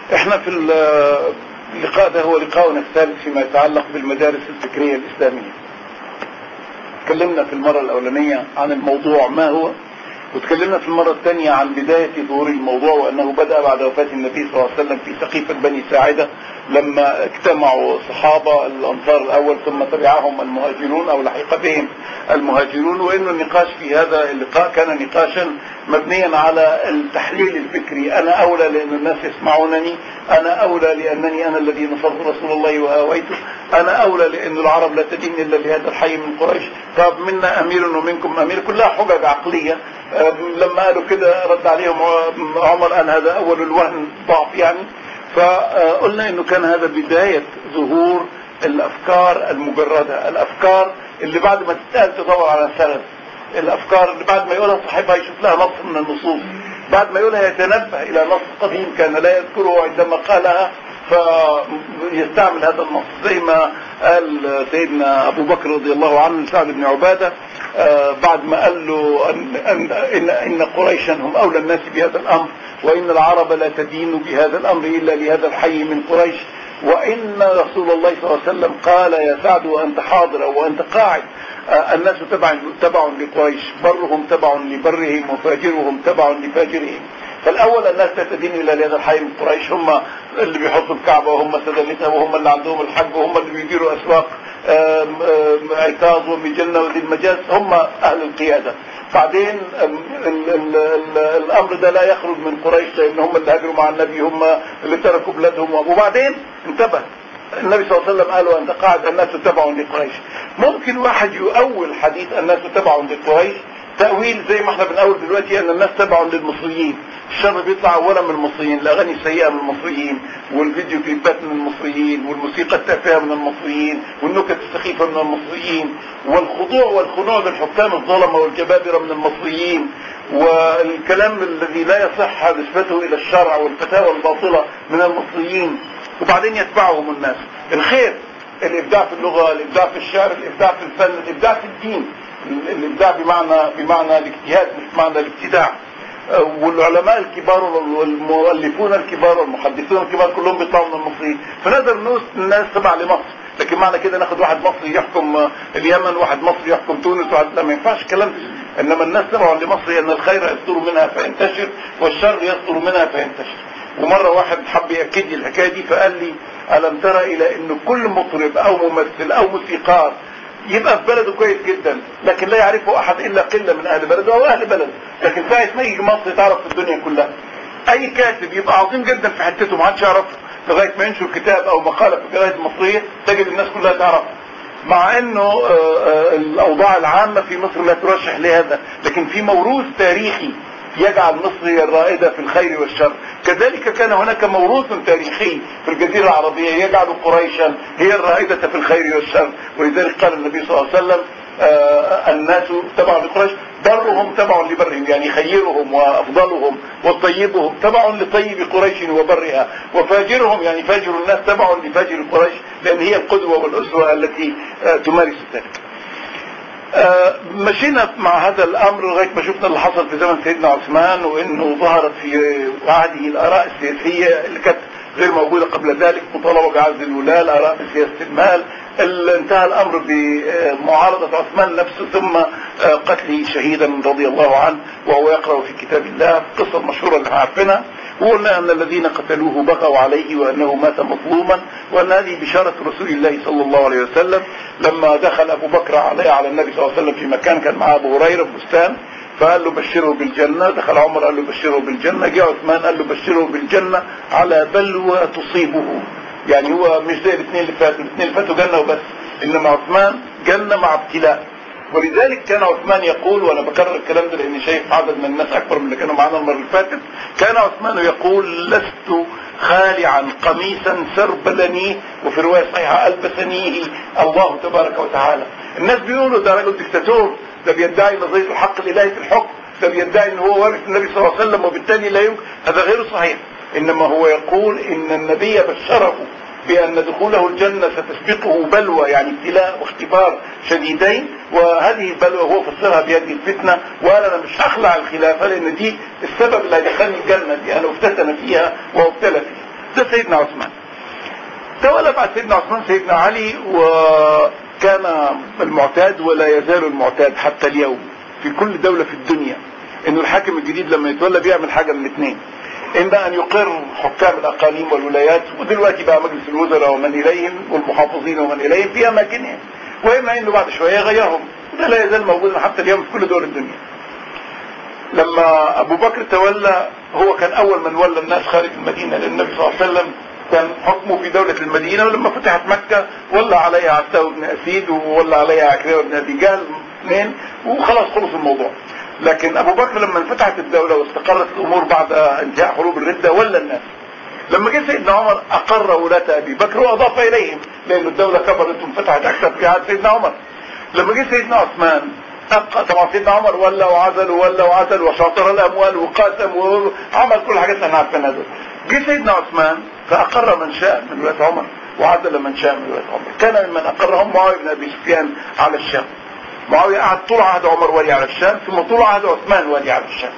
احنا في اللقاء ده هو لقاؤنا الثالث فيما يتعلق بالمدارس الفكرية الإسلامية تكلمنا في المرة الأولانية عن الموضوع ما هو وتكلمنا في المرة الثانية عن بداية ظهور الموضوع وأنه بدأ بعد وفاة النبي صلى الله عليه وسلم في سقيفة بني ساعدة لما اجتمعوا صحابة الأنصار الأول ثم تبعهم المهاجرون أو لحق بهم المهاجرون وأن النقاش في هذا اللقاء كان نقاشا مبنيا على التحليل الفكري أنا أولى لأن الناس يسمعونني أنا أولى لأنني أنا الذي نصرت رسول الله وآويته أنا أولى لأن العرب لا تدين إلا لهذا الحي من قريش طب منا أمير ومنكم أمير كلها حجج عقلية لما قالوا كده رد عليهم عمر أن هذا أول الوهن ضعف يعني فقلنا انه كان هذا بداية ظهور الافكار المجردة الافكار اللي بعد ما تتقال تدور على سند الافكار اللي بعد ما يقولها صاحبها يشوف لها نص من النصوص بعد ما يقولها يتنبه الى نص قديم كان لا يذكره عندما قالها فيستعمل هذا النص زي ما قال سيدنا ابو بكر رضي الله عنه لسعد بن عباده بعد ما قال له أن, أن, إن, إن قريشا هم أولى الناس بهذا الأمر وإن العرب لا تدين بهذا الأمر إلا لهذا الحي من قريش وإن رسول الله صلى الله عليه وسلم قال يا سعد وأنت حاضر أو وأنت قاعد الناس تبع تبع لقريش برهم تبع لبرهم وفاجرهم تبع لفاجرهم فالاول الناس لا تدين الا لهذا الحي من قريش هم اللي بيحطوا الكعبه وهم سدلتها وهم اللي عندهم الحج وهم اللي بيديروا اسواق عكاظ ومجنة وذي المجاز هم اهل القيادة بعدين ال ال ال الامر ده لا يخرج من قريش لان هم اللي هاجروا مع النبي هم اللي تركوا بلادهم وبعدين انتبه النبي صلى الله عليه وسلم قال وانت قاعد الناس تبع لقريش ممكن واحد يؤول حديث الناس تبع لقريش تأويل زي ما احنا بنقول دلوقتي ان الناس تبع للمصريين الشر بيطلع اولا من المصريين الاغاني السيئه من المصريين والفيديو كليبات من المصريين والموسيقى التافهه من المصريين والنكت السخيفه من المصريين والخضوع والخنوع للحكام الظلمه والجبابره من المصريين والكلام الذي لا يصح نسبته الى الشرع والفتاوى الباطله من المصريين وبعدين يتبعهم الناس الخير الابداع في اللغه الابداع في الشعر الابداع في الفن الابداع في الدين الابداع بمعنى بمعنى الاجتهاد مش بمعنى الابتداع والعلماء الكبار والمؤلفون الكبار والمحدثون الكبار كلهم بيطلعوا من المصريين فنقدر نقول الناس تبع لمصر لكن معنى كده ناخد واحد مصري يحكم اليمن واحد مصري يحكم تونس واحد لا ما ينفعش الكلام ده انما الناس تبع لمصر ان الخير يصدر منها فينتشر والشر يصدر منها فينتشر ومره واحد حب ياكد لي الحكايه دي فقال لي الم ترى الى ان كل مطرب او ممثل او موسيقار يبقى في بلده كويس جدا لكن لا يعرفه احد الا قله من اهل بلده او اهل بلده لكن ساعه ما يجي مصر تعرف في الدنيا كلها اي كاتب يبقى عظيم جدا في حتته ما حدش يعرفه لغايه ما ينشر كتاب او مقاله في الجرايد المصريه تجد الناس كلها تعرفه مع انه الاوضاع العامه في مصر لا ترشح لهذا لكن في موروث تاريخي يجعل مصر هي الرائدة في الخير والشر كذلك كان هناك موروث تاريخي في الجزيرة العربية يجعل قريشا هي الرائدة في الخير والشر ولذلك قال النبي صلى الله عليه وسلم آه الناس تبع لقريش برهم تبع لبرهم يعني خيرهم وافضلهم وطيبهم تبع لطيب قريش وبرها وفاجرهم يعني فاجر الناس تبع لفاجر قريش لان هي القدوة والاسوة التي آه تمارس ذلك آه مشينا مع هذا الامر لغايه ما شفنا اللي حصل في زمن سيدنا عثمان وانه ظهرت في عهده الاراء السياسيه اللي كانت غير موجوده قبل ذلك مطالبه بعزل الولاة الاراء في سياسه المال انتهى الامر بمعارضه عثمان نفسه ثم قتله شهيدا رضي الله عنه وهو يقرا في كتاب الله القصه المشهوره اللي عارفينها وقلنا ان الذين قتلوه بغوا عليه وانه مات مظلوما وان هذه بشاره رسول الله صلى الله عليه وسلم لما دخل ابو بكر عليه على النبي صلى الله عليه وسلم في مكان كان معاه ابو هريره في بستان فقال له بشره بالجنه دخل عمر قال له بشره بالجنه جاء عثمان قال له بشره بالجنه على بلوى تصيبه يعني هو مش زي الاثنين اللي فاتوا الاثنين اللي فاتوا جنه وبس انما عثمان جنه مع ابتلاء ولذلك كان عثمان يقول وانا بكرر الكلام ده لاني شايف عدد من الناس اكبر من اللي كانوا معانا المره اللي فاتت كان عثمان يقول لست خالعا قميصا سربلني وفي روايه صحيحه البسنيه الله تبارك وتعالى الناس بيقولوا ده راجل دكتاتور ده بيدعي نظريه الحق الالهي في الحكم ده بيدعي ان هو وارث النبي صلى الله عليه وسلم وبالتالي لا يمكن هذا غير صحيح انما هو يقول ان النبي بشره بأن دخوله الجنة ستسبقه بلوى يعني ابتلاء واختبار شديدين وهذه البلوى هو فسرها بهذه الفتنة وقال أنا مش هخلع الخلافة لأن دي السبب اللي هيدخلني الجنة دي أنا افتتن فيها وابتلى فيها ده سيدنا عثمان تولى بعد سيدنا عثمان سيدنا علي وكان المعتاد ولا يزال المعتاد حتى اليوم في كل دولة في الدنيا انه الحاكم الجديد لما يتولى بيعمل حاجة من الاثنين اما ان يقر حكام الاقاليم والولايات ودلوقتي بقى مجلس الوزراء ومن اليهم والمحافظين ومن اليهم في اماكنهم واما انه بعد شوية يغيرهم ده لا يزال موجودا حتى اليوم في كل دول الدنيا لما ابو بكر تولى هو كان اول من ولى الناس خارج المدينة للنبي صلى الله عليه وسلم كان حكمه في دولة المدينة ولما فتحت مكة ولى عليها عتاو بن اسيد وولى عليها عكرمة بن ابي جهل اثنين وخلاص خلص الموضوع لكن ابو بكر لما انفتحت الدولة واستقرت الامور بعد انتهاء حروب الردة ولى الناس لما جه سيدنا عمر اقر ولاة ابي بكر واضاف اليهم لان الدولة كبرت وانفتحت اكثر في عهد سيدنا عمر لما جه سيدنا عثمان طبعا سيدنا عمر ولى وعزل وولى وعزل وشاطر الاموال وقاسم وعمل كل الحاجات اللي احنا عارفينها دول جه سيدنا عثمان فاقر من شاء من ولاة عمر وعزل من شاء من ولاة عمر كان ممن اقرهم معاويه بن ابي سفيان على الشام معاويه قعد طول عهد عمر ولي على الشام ثم طول عهد عثمان ولي على الشام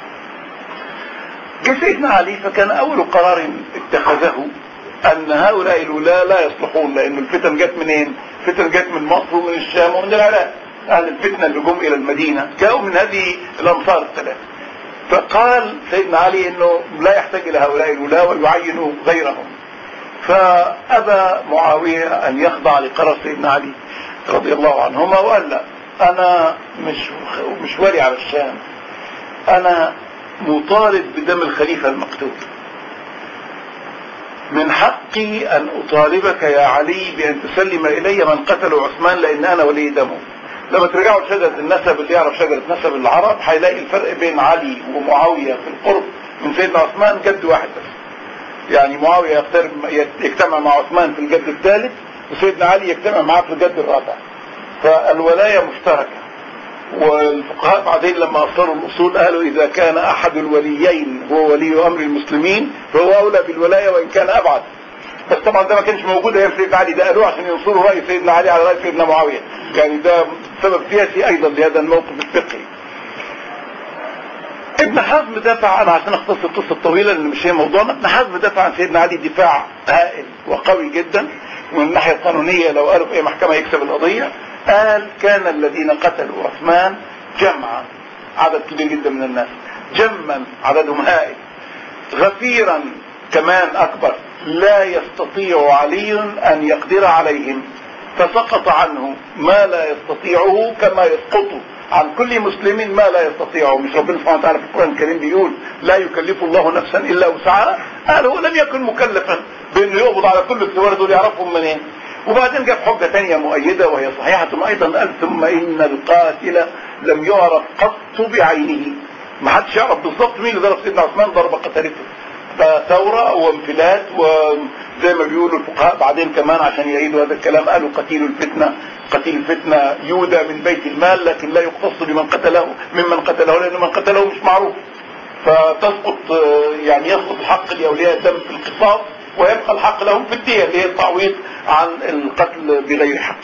جه سيدنا علي فكان اول قرار اتخذه ان هؤلاء الولاة لا يصلحون لان الفتن جت منين الفتن جت من مصر ومن الشام ومن العراق اهل الفتنة اللي جم الى المدينة جاءوا من هذه الامصار الثلاث فقال سيدنا علي انه لا يحتاج الى هؤلاء الولاة ويعينوا غيرهم فابى معاوية ان يخضع لقرار سيدنا علي رضي الله عنهما وقال لا انا مش مش ولي على الشام انا مطالب بدم الخليفة المقتول من حقي ان اطالبك يا علي بان تسلم الي من قتل عثمان لان انا ولي دمه لما ترجعوا لشجرة النسب اللي يعرف شجرة نسب العرب هيلاقي الفرق بين علي ومعاوية في القرب من سيدنا عثمان جد واحد بس يعني معاوية يقترب يجتمع مع عثمان في الجد الثالث وسيدنا علي يجتمع معاه في الجد الرابع فالولاية مشتركة والفقهاء بعدين لما أصلوا الأصول قالوا إذا كان أحد الوليين هو ولي أمر المسلمين فهو أولى بالولاية وإن كان أبعد بس طبعا ده ما كانش موجود ايام سيدنا علي ده قالوه عشان ينصروا رأي سيدنا علي على رأي سيدنا معاوية يعني ده سبب سياسي أيضا لهذا الموقف الفقهي ابن حزم دافع انا عشان اختصر القصه الطويله لان مش هي موضوعنا ابن حزم دافع عن سيدنا علي دفاع هائل وقوي جدا ومن الناحيه القانونيه لو قالوا في اي محكمه يكسب القضيه قال كان الذين قتلوا عثمان جمعا عدد كبير جدا من الناس جما عددهم هائل غفيرا كمان اكبر لا يستطيع علي ان يقدر عليهم فسقط عنه ما لا يستطيعه كما يسقط عن كل مسلم ما لا يستطيعه مش ربنا سبحانه وتعالى في القرآن الكريم بيقول لا يكلف الله نفسا الا وسعها قال هو لم يكن مكلفا بانه يقبض على كل الثوار دول يعرفهم منين وبعدين جاب حجة تانية مؤيدة وهي صحيحة ايضا قال ثم ان القاتل لم يعرف قط بعينه ما حدش يعرف بالظبط مين اللي ضرب سيدنا عثمان ضربة قتلته ثورة وانفلات وزي ما بيقولوا الفقهاء بعدين كمان عشان يعيدوا هذا الكلام قالوا قتيل الفتنة قتيل الفتنة يودى من بيت المال لكن لا يقتص بمن قتله ممن قتله لأن من قتله مش معروف فتسقط يعني يسقط الحق لأولياء الدم في القصاص ويبقى الحق لهم في الدية اللي هي التعويض عن القتل بغير حق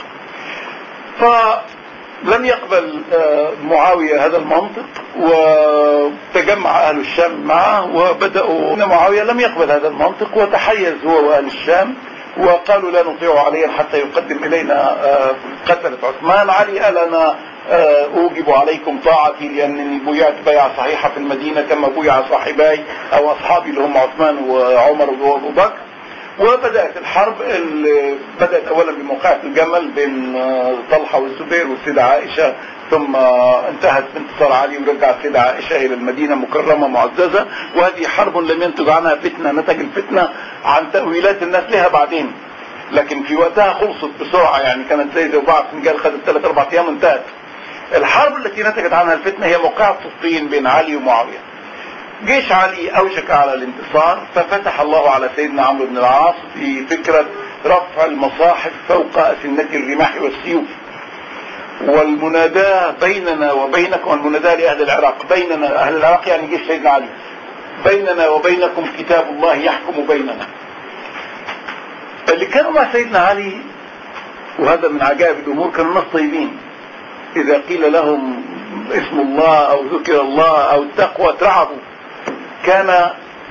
فلم يقبل معاوية هذا المنطق وتجمع أهل الشام معه وبدأوا معاوية لم يقبل هذا المنطق وتحيز هو وأهل الشام وقالوا لا نطيع عليا حتى يقدم إلينا قتلة عثمان علي قال أنا أوجب عليكم طاعتي لأنني بيعت بيعة صحيحة في المدينة كما بيع صاحباي أو أصحابي اللي هم عثمان وعمر وأبو بكر وبدأت الحرب اللي بدأت أولا بموقعة الجمل بين طلحة والزبير والسيدة عائشة ثم انتهت بانتصار علي ورجعت السيدة عائشة إلى المدينة مكرمة معززة وهذه حرب لم ينتج عنها فتنة نتج الفتنة عن تأويلات الناس لها بعدين لكن في وقتها خلصت بسرعة يعني كانت زي زوبعة سنجال خدت ثلاث أربع أيام انتهت الحرب التي نتجت عنها الفتنة هي موقعة صفين بين علي ومعاوية جيش علي أوشك على الانتصار ففتح الله على سيدنا عمرو بن العاص في فكرة رفع المصاحف فوق أسنة الرماح والسيوف والمناداة بيننا وبينكم والمناداة لأهل العراق بيننا أهل العراق يعني جيش سيدنا علي بيننا وبينكم كتاب الله يحكم بيننا اللي كانوا مع سيدنا علي وهذا من عجائب الأمور كانوا ناس طيبين إذا قيل لهم اسم الله أو ذكر الله أو التقوى ترعبوا كان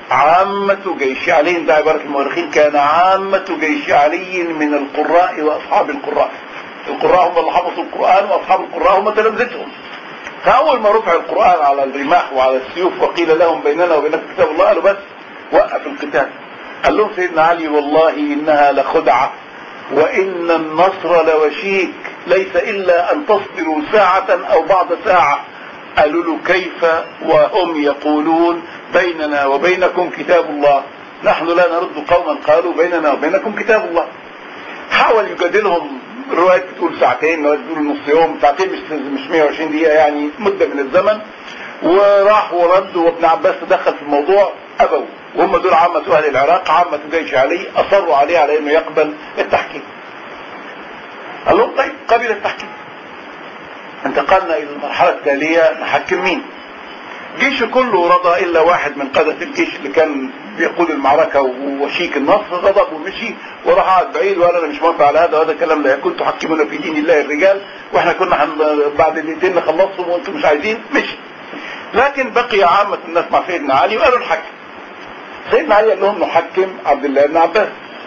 عامة جيش علي ده عبارة المؤرخين كان عامة جيش علي من القراء وأصحاب القراء القراء هم اللي حفظوا القرآن وأصحاب القراء هم تلامذتهم فأول ما رفع القرآن على الرماح وعلى السيوف وقيل لهم بيننا وبينكم كتاب الله قالوا بس وقف القتال قال لهم سيدنا علي والله إنها لخدعة وإن النصر لوشيك ليس إلا أن تصبروا ساعة أو بعد ساعة قالوا له كيف وهم يقولون بيننا وبينكم كتاب الله نحن لا نرد قوما قالوا بيننا وبينكم كتاب الله حاول يجادلهم الرواية بتقول ساعتين الرواية بتقول نص يوم ساعتين مش مش 120 دقيقة يعني مدة من الزمن وراح ورد وابن عباس تدخل في الموضوع أبوا وهم دول عامة أهل العراق عامة جيش علي أصروا عليه على أنه يقبل التحكيم قال لهم طيب قبل التحكيم انتقلنا إلى المرحلة التالية نحكم مين جيشه كله رضى إلا واحد من قادة الجيش اللي كان بيقود المعركة وشيك النصر غضب ومشي وراح قعد بعيد وقال أنا مش موافق على هذا وهذا كلام لا يكون تحكمون في دين الله الرجال واحنا كنا حن بعد دقيقتين نخلصهم وانتم مش عايزين مشي لكن بقي عامة الناس مع سيدنا علي وقالوا نحكم سيدنا علي قال لهم نحكم عبد الله بن عباس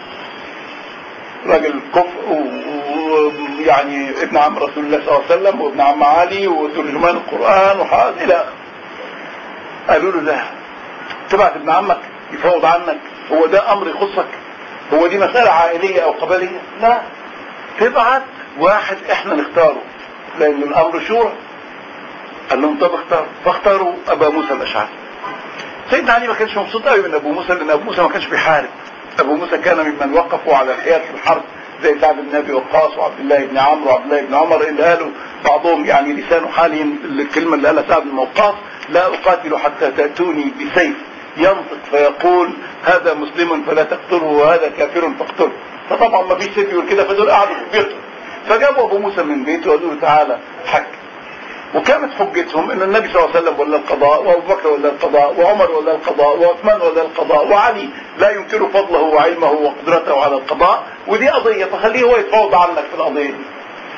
راجل كفء ويعني ابن عم رسول الله صلى الله عليه وسلم وابن عم علي وترجمان القرآن وحاز إلى آخره قالوا له لا تبعت ابن عمك يفوض عنك هو ده أمر يخصك هو دي مسألة عائلية أو قبلية لا تبعت واحد احنا نختاره لأن الأمر شورى قال لهم طب اختاروا فاختاروا أبا موسى الأشعري سيدنا علي ما كانش مبسوط قوي من أبو موسى لأن أبو موسى ما كانش بيحارب أبو موسى كان ممن وقفوا على الحياة في الحرب زي سعد بن أبي وقاص وعبد الله بن عمرو وعبد الله بن عمر اللي قالوا بعضهم يعني لسان حالهم الكلمة اللي قالها سعد بن وقاص لا أقاتل حتى تأتوني بسيف ينطق فيقول هذا مسلم فلا تقتله وهذا كافر فاقتله فطبعا ما فيش سيف يقول كده فدول قعدوا في بيته فجابوا ابو موسى من بيته وقالوا له تعالى حك وكانت حجتهم ان النبي صلى الله عليه وسلم ولا القضاء وابو بكر ولا القضاء وعمر ولا القضاء وعثمان ولا القضاء وعلي لا ينكر فضله وعلمه وقدرته على القضاء ودي قضيه فخليه هو يتفاوض عنك في القضيه دي.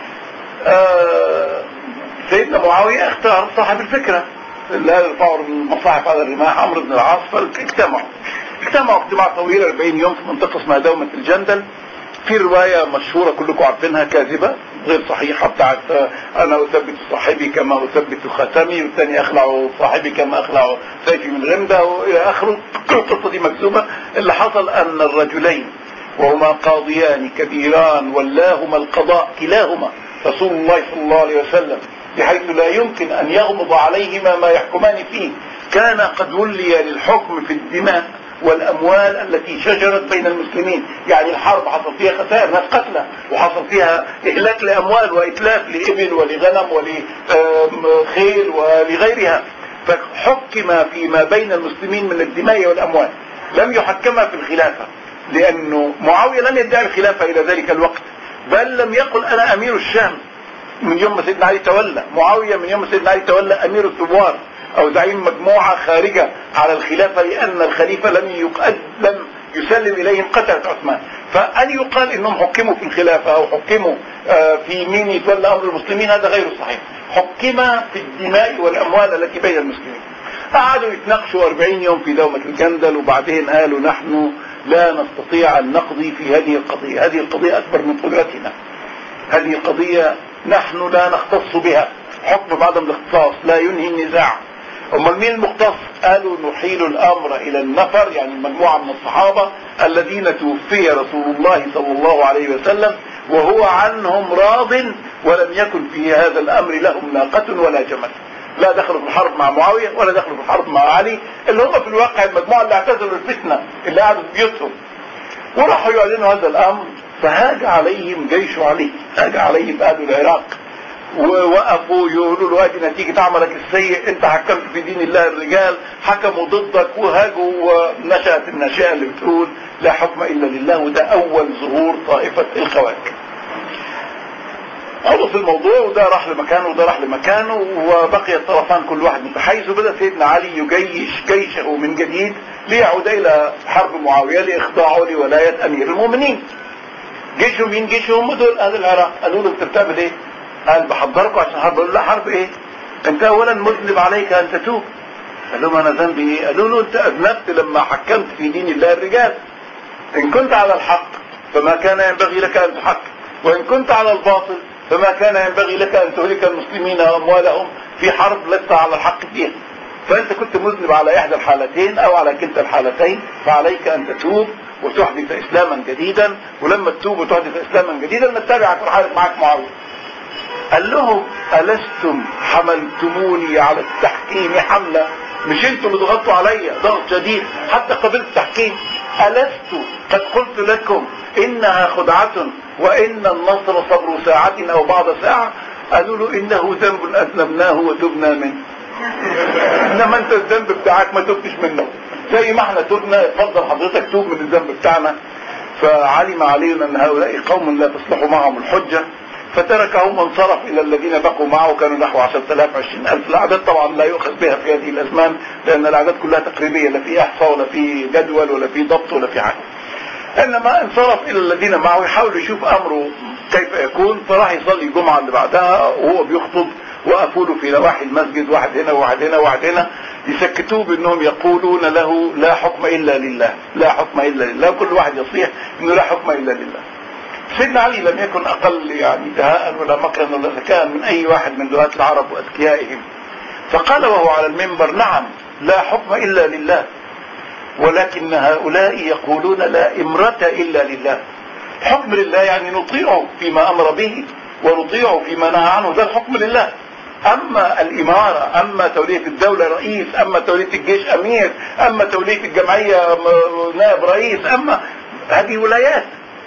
آه سيدنا معاويه اختار صاحب الفكره اللي قال يرفعوا المصاحف على الرماح عمرو بن العاص فاجتمعوا اجتمعوا اجتماع طويل 40 يوم في منطقه اسمها دومه الجندل في رواية مشهورة كلكم عارفينها كاذبة غير صحيحة بتاعت أنا أثبت صاحبي كما أثبت خاتمي والثاني أخلع صاحبي كما أخلع سيفي من غمدة وإلى آخره كل القصة دي مكذوبة اللي حصل أن الرجلين وهما قاضيان كبيران ولاهما القضاء كلاهما رسول الله صلى الله عليه وسلم بحيث لا يمكن أن يغمض عليهما ما يحكمان فيه كان قد ولي للحكم في الدماء والأموال التي شجرت بين المسلمين يعني الحرب حصل فيها خسائر ناس قتلى وحصل فيها إهلاك لأموال وإتلاف لإبل ولغنم ولخيل ولغيرها فحكم فيما بين المسلمين من الدماء والأموال لم يحكمها في الخلافة لأنه معاوية لم يدعي الخلافة إلى ذلك الوقت بل لم يقل أنا أمير الشام من يوم ما سيدنا علي تولى معاوية من يوم ما سيدنا علي تولى أمير الثوار او زعيم مجموعة خارجة على الخلافة لان الخليفة لم يقد لم يسلم اليهم قتلة عثمان فان يقال انهم حكموا في الخلافة او حكموا في مين يتولى امر المسلمين هذا غير صحيح حكم في الدماء والاموال التي بين المسلمين قعدوا يتناقشوا 40 يوم في دومة الجندل وبعدين قالوا نحن لا نستطيع ان نقضي في هذه القضية هذه القضية اكبر من قدرتنا هذه القضية نحن لا نختص بها حكم بعدم الاختصاص لا ينهي النزاع امال مين المختص قالوا نحيل الامر الى النفر يعني مجموعة من الصحابة الذين توفي رسول الله صلى الله عليه وسلم وهو عنهم راض ولم يكن في هذا الامر لهم ناقة ولا جمل لا دخلوا في الحرب مع معاوية ولا دخلوا في الحرب مع علي اللي هم في الواقع المجموعة اللي اعتزلوا الفتنة اللي قعدوا في بيوتهم وراحوا يعلنوا هذا الامر فهاج عليهم جيش علي هاج عليهم اهل العراق ووقفوا يقولوا له ادي نتيجة عملك السيء انت حكمت في دين الله الرجال حكموا ضدك وهاجوا ونشأت الناشئة اللي بتقول لا حكم الا لله وده اول ظهور طائفة الخوارج خلص الموضوع وده راح لمكانه وده راح لمكانه وبقي الطرفان كل واحد متحيز وبدأ سيدنا علي يجيش جيشه من جديد ليعود الى حرب معاوية لاخضاعه لولاية امير المؤمنين جيشه مين جيشه هم دول اهل العراق قالوا له انت بتعمل ايه قال بحضركم عشان حرب قالوا لا حرب ايه انت اولا مذنب عليك ان تتوب قال لهم انا ذنبي ايه قالوا له انت اذنبت لما حكمت في دين الله الرجال ان كنت على الحق فما كان ينبغي لك ان تحكم وان كنت على الباطل فما كان ينبغي لك ان تهلك المسلمين واموالهم في حرب لست على الحق فيها فانت كنت مذنب على احدى الحالتين او على كلتا الحالتين فعليك ان تتوب وتحدث اسلاما جديدا ولما تتوب وتحدث اسلاما جديدا نتبعك ونحارب معك معاويه قال لهم ألستم حملتموني على التحكيم حملة مش انتوا اللي ضغطتوا عليا ضغط شديد حتى قبلت التحكيم ألست قد قلت لكم إنها خدعة وإن النصر صبر ساعة أو بعض ساعة قالوا له إنه ذنب أذنبناه وتبنا منه إنما أنت الذنب بتاعك ما تبتش منه زي ما احنا تبنا اتفضل حضرتك توب من الذنب بتاعنا فعلم علينا أن هؤلاء قوم لا تصلح معهم الحجة فتركهم وانصرف الى الذين بقوا معه كانوا نحو 10000 20000 الاعداد طبعا لا يؤخذ بها في هذه الازمان لان الاعداد كلها تقريبيه لا في احصاء ولا في جدول ولا في ضبط ولا في حاجه انما انصرف الى الذين معه يحاول يشوف امره كيف يكون فراح يصلي الجمعه اللي بعدها وهو بيخطب وقفوا له في نواحي المسجد واحد هنا وواحد هنا وواحد هنا يسكتوه بانهم يقولون له لا حكم الا لله لا حكم الا لله كل واحد يصيح انه لا حكم الا لله سيدنا علي لم يكن اقل يعني دهاء ولا مكرا ولا ذكاء من اي واحد من دعاة العرب واذكيائهم فقال وهو على المنبر نعم لا حكم الا لله ولكن هؤلاء يقولون لا امرة الا لله حكم لله يعني نطيعه فيما امر به ونطيعه فيما نهى عنه ده الحكم لله اما الامارة اما تولية الدولة رئيس اما تولية الجيش امير اما تولية الجمعية نائب رئيس اما هذه ولايات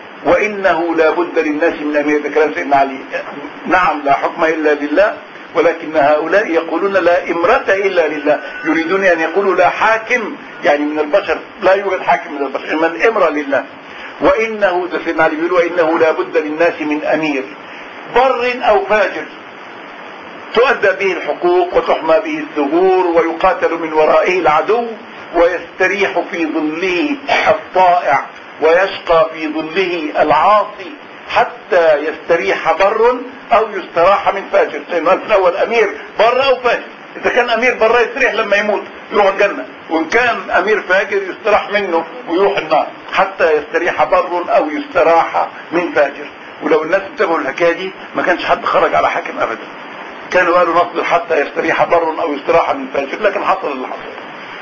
وانه لا بد للناس من امير كلام سيدنا علي نعم لا حكم الا لله ولكن هؤلاء يقولون لا امرة الا لله يريدون ان يقولوا لا حاكم يعني من البشر لا يوجد حاكم من البشر انما الامرة لله وانه ده سيدنا علي بيقول وانه لا بد للناس من امير بر او فاجر تؤدى به الحقوق وتحمى به الثغور ويقاتل من ورائه العدو ويستريح في ظله الطائع ويشقى في ظله العاصي حتى يستريح بر او يستراح من فاجر لانه في الاول امير بر او فاجر اذا كان امير بر يستريح لما يموت يروح الجنة وان كان امير فاجر يستراح منه ويروح النار حتى يستريح بر او يستراح من فاجر ولو الناس انتبهوا الحكايه دي ما كانش حد خرج على حاكم ابدا كانوا قالوا نصبر حتى يستريح بر او يستراح من فاجر لكن حصل اللي حصل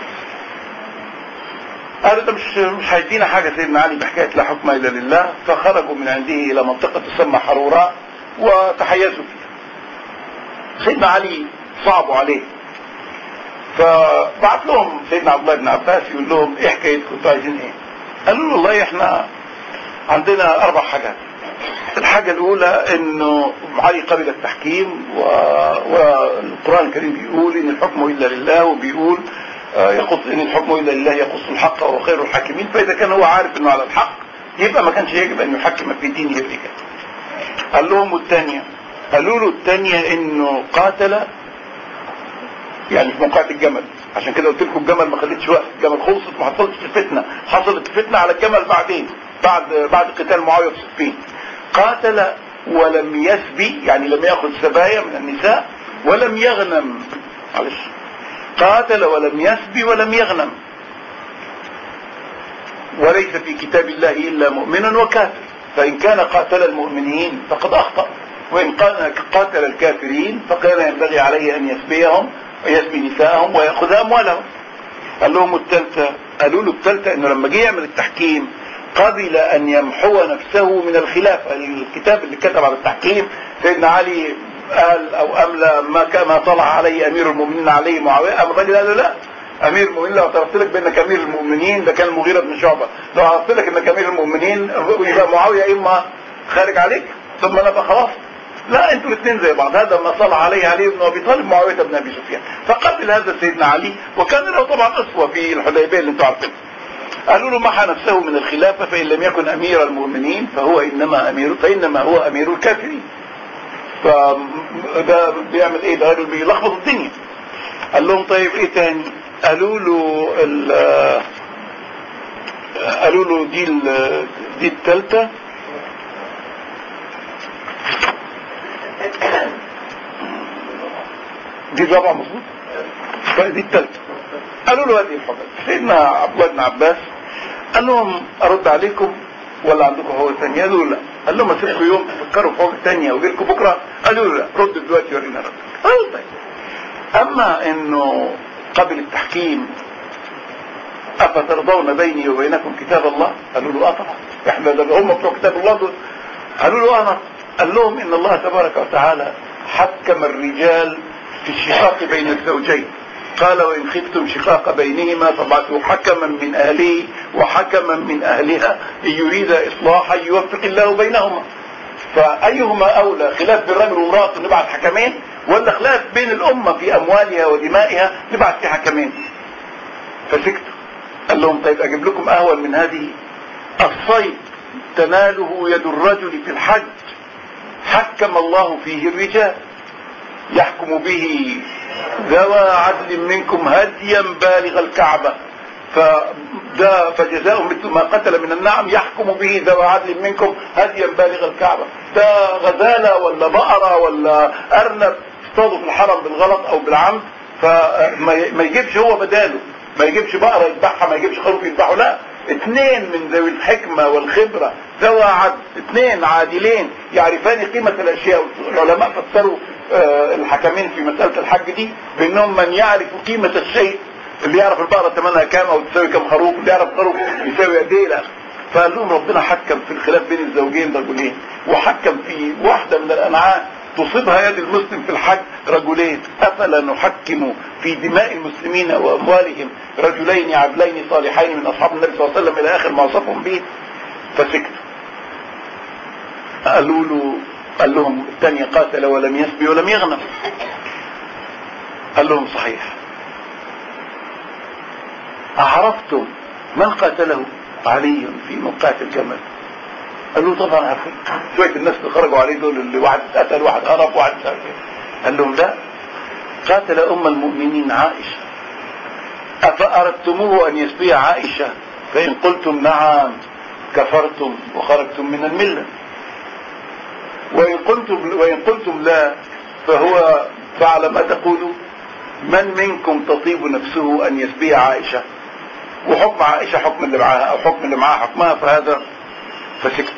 قالوا ده مش مش هيدينا حاجة سيدنا علي بحكاية لا حكم إلا لله فخرجوا من عنده إلى منطقة تسمى حروراء وتحيزوا فيها سيدنا علي صعبوا عليه فبعت لهم سيدنا عبد الله بن عباس يقول لهم ايه حكايتكم انتوا عايزين ايه؟ قالوا له والله احنا عندنا اربع حاجات الحاجة الاولى انه علي قبل التحكيم و... والقرآن الكريم بيقول ان الحكم الا لله وبيقول يقص ان الحكم الا لله يقص الحق وهو خير الحاكمين فاذا كان هو عارف انه على الحق يبقى ما كانش يجب ان يحكم في دينه الرجال قال لهم الثانية قالوا له الثانية انه قاتل يعني في موقعة الجمل عشان كده قلت لكم الجمل ما خليتش وقت الجمل خلصت ما حصلتش الفتنة حصلت الفتنة على الجمل بعدين بعد بعد قتال معاوية في صفين قاتل ولم يسبي يعني لم ياخذ سبايا من النساء ولم يغنم معلش قاتل ولم يسبي ولم يغنم وليس في كتاب الله إلا مؤمن وكافر فإن كان قاتل المؤمنين فقد أخطأ وإن كان قاتل الكافرين فكان ينبغي عليه أن يسبيهم ويسبي نساءهم ويأخذ أموالهم قال لهم الثالثة قالوا له الثالثة إنه لما جه يعمل التحكيم قبل أن يمحو نفسه من الخلافة الكتاب اللي كتب على التحكيم سيدنا علي قال او املى ما كما طلع عليه امير المؤمنين عليه معاويه ابو الراجل قال له لا امير المؤمنين لو اعترفت لك بانك امير المؤمنين ده كان المغيره بن شعبه لو اعترفت لك انك امير المؤمنين يبقى معاويه اما خارج عليك ثم انا بقى خلاص لا انتوا الاثنين زي بعض هذا ما طلع عليه علي بن ابي طالب معاويه بن ابي سفيان فقبل هذا سيدنا علي وكان له طبعا اسوه في الحديبيه اللي انتوا عارفينها قالوا له محى نفسه من الخلافه فان لم يكن امير المؤمنين فهو انما امير فانما هو امير الكافرين فده بيعمل ايه ده راجل بيلخبط الدنيا قال لهم طيب ايه تاني قالوا له ال قالوا له دي ال دي الثالثه دي الرابعه مظبوط دي الثالثه قالوا له هذه الحجج سيدنا عبد الله بن عباس قال لهم ارد عليكم ولا عندكم حجج ثانيه قالوا لا قال لهم اسيبكم يوم تفكروا في حجج ثانيه واجي لكم بكره قالوا له لا رد دلوقتي ورينا رد قالوا طيب اما انه قبل التحكيم افترضون بيني وبينكم كتاب الله قالوا له اه طبعا احنا ده هم بتوع كتاب الله دول قالوا له انا قال لهم ان الله تبارك وتعالى حكم الرجال في الشقاق بين الزوجين قال وإن خفتم شقاق بينهما فابعثوا حكما من أهله وحكما من أهلها إن يريد إصلاحا يوفق الله بينهما فأيهما أولى خلاف بين الرجل وامرأته نبعث حكمين ولا خلاف بين الأمة في أموالها ودمائها نبعث في حكمين فسكتوا قال لهم طيب أجيب لكم أهون من هذه الصيد تناله يد الرجل في الحج حكم الله فيه الرجال يحكم به ذوى عدل منكم هديا بالغ الكعبة فده فجزاء مثل ما قتل من النعم يحكم به ذوى عدل منكم هديا بالغ الكعبة ده غزالة ولا بقرة ولا أرنب اصطادوا في الحرم بالغلط أو بالعمد فما يجيبش هو بداله ما يجيبش بقرة يذبحها ما يجيبش خروف يذبحه لا اثنين من ذوي الحكمة والخبرة ذوى عدل اثنين عادلين يعرفان قيمة الاشياء العلماء فسروا آه الحكمين في مسألة الحج دي بانهم من يعرف قيمة الشيء اللي يعرف البقرة ثمنها كام او تساوي كام خروف اللي يعرف خروف يساوي قد ايه لا فقال لهم ربنا حكم في الخلاف بين الزوجين رجلين وحكم في واحدة من الانعام تصيبها يد المسلم في الحج رجلين افلا نحكم في دماء المسلمين واموالهم رجلين عدلين صالحين من اصحاب النبي صلى الله عليه وسلم الى اخر ما وصفهم به فسكتوا قالوا له قال لهم الثانية قاتل ولم يسبي ولم يغنم قال لهم صحيح أعرفتم من قاتله علي في موقعة الجمل قالوا طبعا عارفين شوية الناس اللي خرجوا عليه دول اللي واحد قتل واحد هرب واحد مش عارف قال لهم لا قاتل أم المؤمنين عائشة أفأردتموه أن يسبي عائشة فإن قلتم نعم كفرتم وخرجتم من الملة وإن قلتم, وإن قلتم لا فهو فعل ما تقولوا من منكم تطيب نفسه أن يسبي عائشة وحكم عائشة حكم اللي معاها أو حكم اللي معاها حكمها فهذا فسكت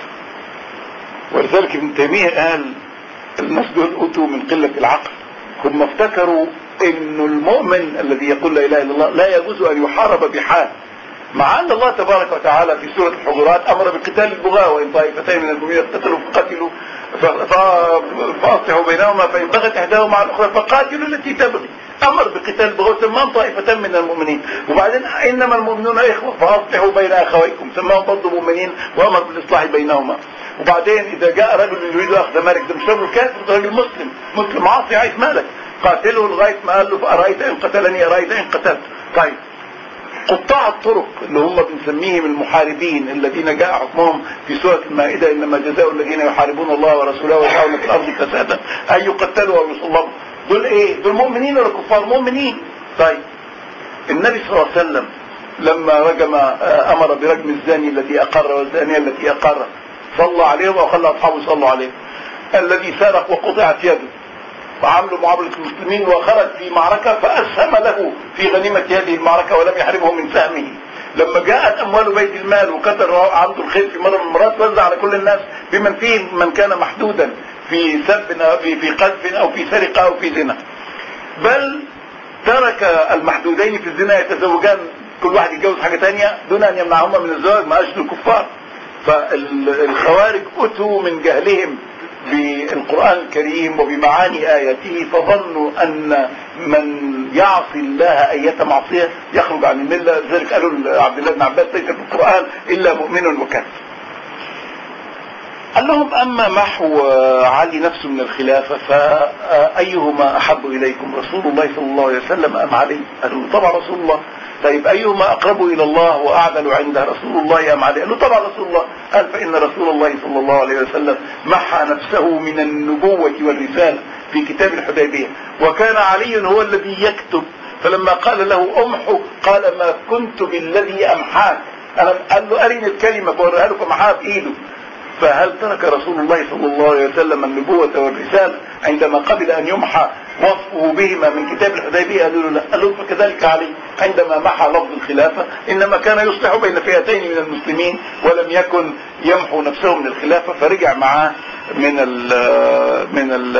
ولذلك ابن تيمية قال الناس دول أتوا من قلة العقل هم افتكروا انه المؤمن الذي يقول لا اله الا الله لا يجوز ان يحارب بحال مع ان الله تبارك وتعالى في سورة الحجرات امر بقتال البغاة وان طائفتين من المؤمنين اقتتلوا فقتلوا فاصلحوا بينهما فان بغت احداهما على الاخرى فقاتلوا التي تبغي امر بقتال البغاة سماهم طائفتين من المؤمنين وبعدين انما المؤمنون اخوة فاصلحوا بين اخويكم سماهم برضه مؤمنين وامر بالاصلاح بينهما وبعدين اذا جاء رجل يريد اخذ مالك ده مش رجل كافر ده رجل مسلم مسلم عاصي عايز مالك قاتله لغايه ما قال له فارايت ان قتلني ارايت ان قتلت طيب قطاع الطرق اللي هم بنسميهم المحاربين الذين جاء حكمهم في سورة المائدة إنما جزاء الذين يحاربون الله ورسوله ويسعون في الأرض فسادا أن يقتلوا أو يصلبوا دول إيه؟ دول مؤمنين ولا كفار؟ مؤمنين طيب النبي صلى الله عليه وسلم لما رجم أمر برجم الزاني الذي أقر والزانية التي أقر صلى عليهم أو خلى أصحابه يصلوا عليه الذي سرق وقطعت يده وعملوا معاملة المسلمين وخرج في معركة فأسهم له في غنيمة هذه المعركة ولم يحرمه من سهمه لما جاءت أموال بيت المال وكتر عنده الخير في مرة من المرات وزع على كل الناس بمن فيهم من كان محدودا في سب أو في, في قذف أو في سرقة أو في زنا بل ترك المحدودين في الزنا يتزوجان كل واحد يتجوز حاجة تانية دون أن يمنعهما من الزواج ما أجل الكفار فالخوارج أتوا من جهلهم بالقرآن الكريم وبمعاني آياته فظنوا أن من يعصي الله أية معصية يخرج عن الملة ذلك قالوا عبد الله بن عباس ليس في القرآن إلا مؤمن وكافر قال لهم أما محو علي نفسه من الخلافة فأيهما أحب إليكم رسول الله صلى الله عليه وسلم أم علي قالوا طبعا رسول الله طيب أيهما أقرب إلى الله وأعدل عنده رسول الله أم علي قال له طبعا رسول الله قال فإن رسول الله صلى الله عليه وسلم محى نفسه من النبوة والرسالة في كتاب الحديبية وكان علي هو الذي يكتب فلما قال له أمحو قال ما كنت بالذي أمحاك أنا قال له أرني الكلمة فوريها له فمحاها بإيده فهل ترك رسول الله صلى الله عليه وسلم النبوة والرسالة عندما قبل أن يمحى وصفه بهما من كتاب الحديبية قالوا له لا قالوا فكذلك علي عندما محى لفظ الخلافة إنما كان يصلح بين فئتين من المسلمين ولم يكن يمحو نفسه من الخلافة فرجع معاه من ال من ال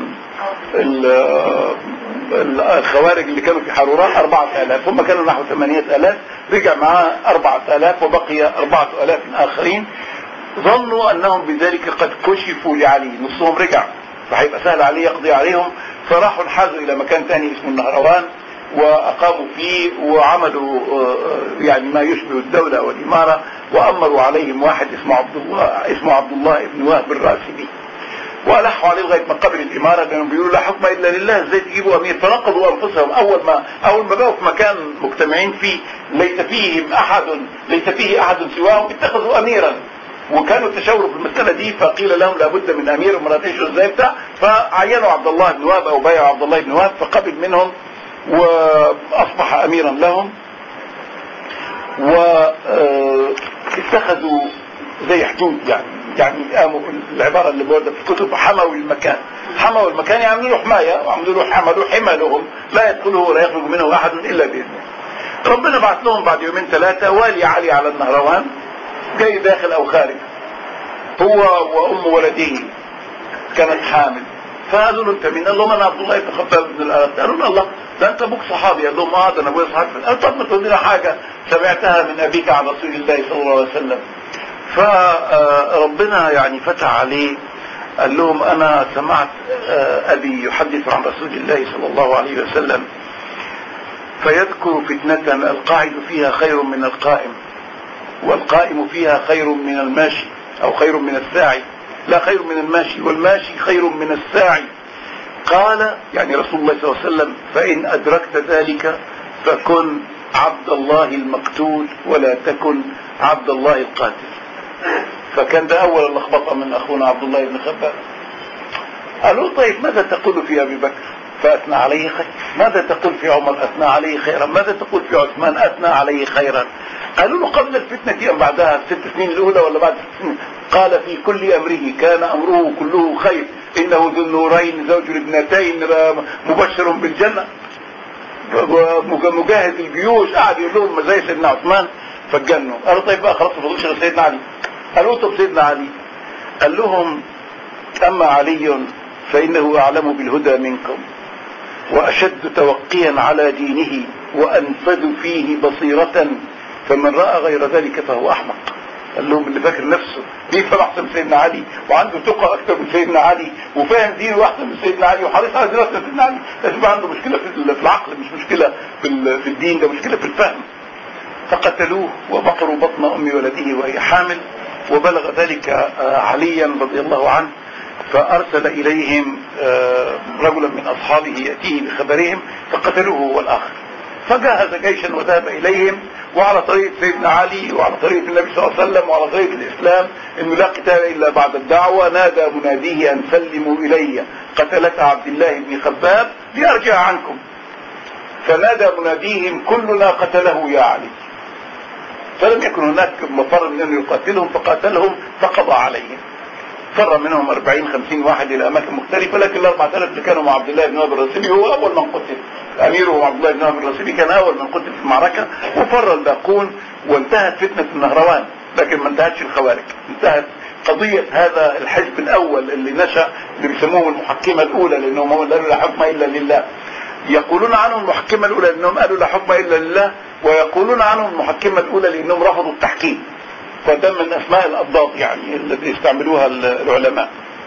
الخوارج اللي كانوا في حروران أربعة آلاف هم كانوا نحو ثمانية آلاف رجع معاه أربعة آلاف وبقي أربعة آلاف آخرين ظنوا أنهم بذلك قد كشفوا لعلي نصهم رجع فهيبقى سهل عليه يقضي عليهم فراحوا انحازوا إلى مكان ثاني اسمه النهروان وأقاموا فيه وعملوا يعني ما يشبه الدولة والإمارة وأمروا عليهم واحد اسمه عبد الله اسمه عبد الله بن وهب الراسبي والحوا عليه لغايه ما قبل الاماره لانهم بيقولوا لا حكم الا لله ازاي تجيبوا امير فنقضوا انفسهم اول ما اول ما بقوا في مكان مجتمعين فيه ليس فيهم احد ليس فيه احد سواهم اتخذوا اميرا وكانوا تشاوروا في المسألة دي فقيل لهم لابد من أمير ومراتيش ازاي بتاع فعينوا عبد الله بن وهب أو بايعوا عبد الله بن وهب فقبل منهم وأصبح أميرا لهم واتخذوا زي حدود يعني يعني قاموا العبارة اللي موردة في الكتب حموا المكان حموا المكان يعملوا له حماية وعملوا له حملوا حمى لهم لا يدخله ولا يخرج منه أحد إلا بإذنه ربنا بعث لهم بعد يومين ثلاثة والي علي على النهروان جاي داخل أو خارج هو وأم ولده كانت حامل فقالوا له انت مين؟ قال لهم انا عبد الله بن خباب بن الارد قالوا له الله ده انت ابوك صحابي قال لهم اه ده انا ابويا صحابي قال طب ما تقول لنا حاجه سمعتها من ابيك عن رسول الله صلى الله عليه وسلم فربنا يعني فتح عليه قال لهم انا سمعت ابي يحدث عن رسول الله صلى الله عليه وسلم فيذكر فتنة القاعد فيها خير من القائم والقائم فيها خير من الماشي او خير من الساعي لا خير من الماشي والماشي خير من الساعي قال يعني رسول الله صلى الله عليه وسلم فإن أدركت ذلك فكن عبد الله المقتول ولا تكن عبد الله القاتل فكان ده أول اللخبطة من أخونا عبد الله بن خباب قالوا طيب ماذا تقول في أبي بكر فأثنى عليه خيرا ماذا تقول في عمر أثنى عليه خيرا ماذا تقول في عثمان أثنى عليه خيرا قالوا له قبل الفتنة أم بعدها الست سنين الأولى ولا بعد ست سنين قال في كل أمره كان أمره كله خير إنه ذو النورين زوج الابنتين مبشر بالجنة مجاهد الجيوش قعد يقول لهم زي سيدنا عثمان فاتجنوا قالوا طيب بقى خلاص ما غير سيدنا علي قالوا طب سيدنا علي قال لهم أما علي فإنه أعلم بالهدى منكم وأشد توقيا على دينه وأنفذ فيه بصيرة فمن رأى غير ذلك فهو أحمق قال لهم اللي فاكر نفسه بيفهم أحسن من سيدنا علي وعنده تقى أكثر من سيدنا علي وفاهم دينه أحسن من سيدنا علي وحريص على دراسة سيدنا علي لازم يبقى عنده مشكلة في العقل مش مشكلة في الدين ده مشكلة في الفهم فقتلوه وبقروا بطن أم ولده وهي حامل وبلغ ذلك عليا رضي الله عنه فأرسل إليهم رجلا من أصحابه يأتيه بخبرهم فقتلوه هو الآخر فجهز جيشا وذهب إليهم وعلى طريقة سيدنا علي وعلى طريقة النبي صلى الله عليه وسلم وعلى طريقة الإسلام أنه لا قتال إلا بعد الدعوة نادى مناديه أن سلموا إلي قتلة عبد الله بن خباب ليرجع عنكم فنادى مناديهم كلنا قتله يا علي فلم يكن هناك مفر من أن يقاتلهم فقاتلهم فقضى عليهم فر منهم 40 50 واحد الى اماكن مختلفه لكن ال 4000 اللي كانوا مع عبد الله بن وهب الرسيبي هو اول من قتل اميره عبد الله بن وهب الرسيبي كان اول من قتل في المعركه وفر الباقون وانتهت فتنه النهروان لكن ما انتهتش الخوارج انتهت قضية هذا الحزب الأول اللي نشأ اللي بيسموه المحكمة الأولى لأنهم قالوا لا حكم إلا لله يقولون عنهم المحكمة الأولى لأنهم قالوا لا حكم إلا لله ويقولون عنهم المحكمة الأولى لأنهم رفضوا التحكيم فده من اسماء الاضداد يعني التي يستعملوها العلماء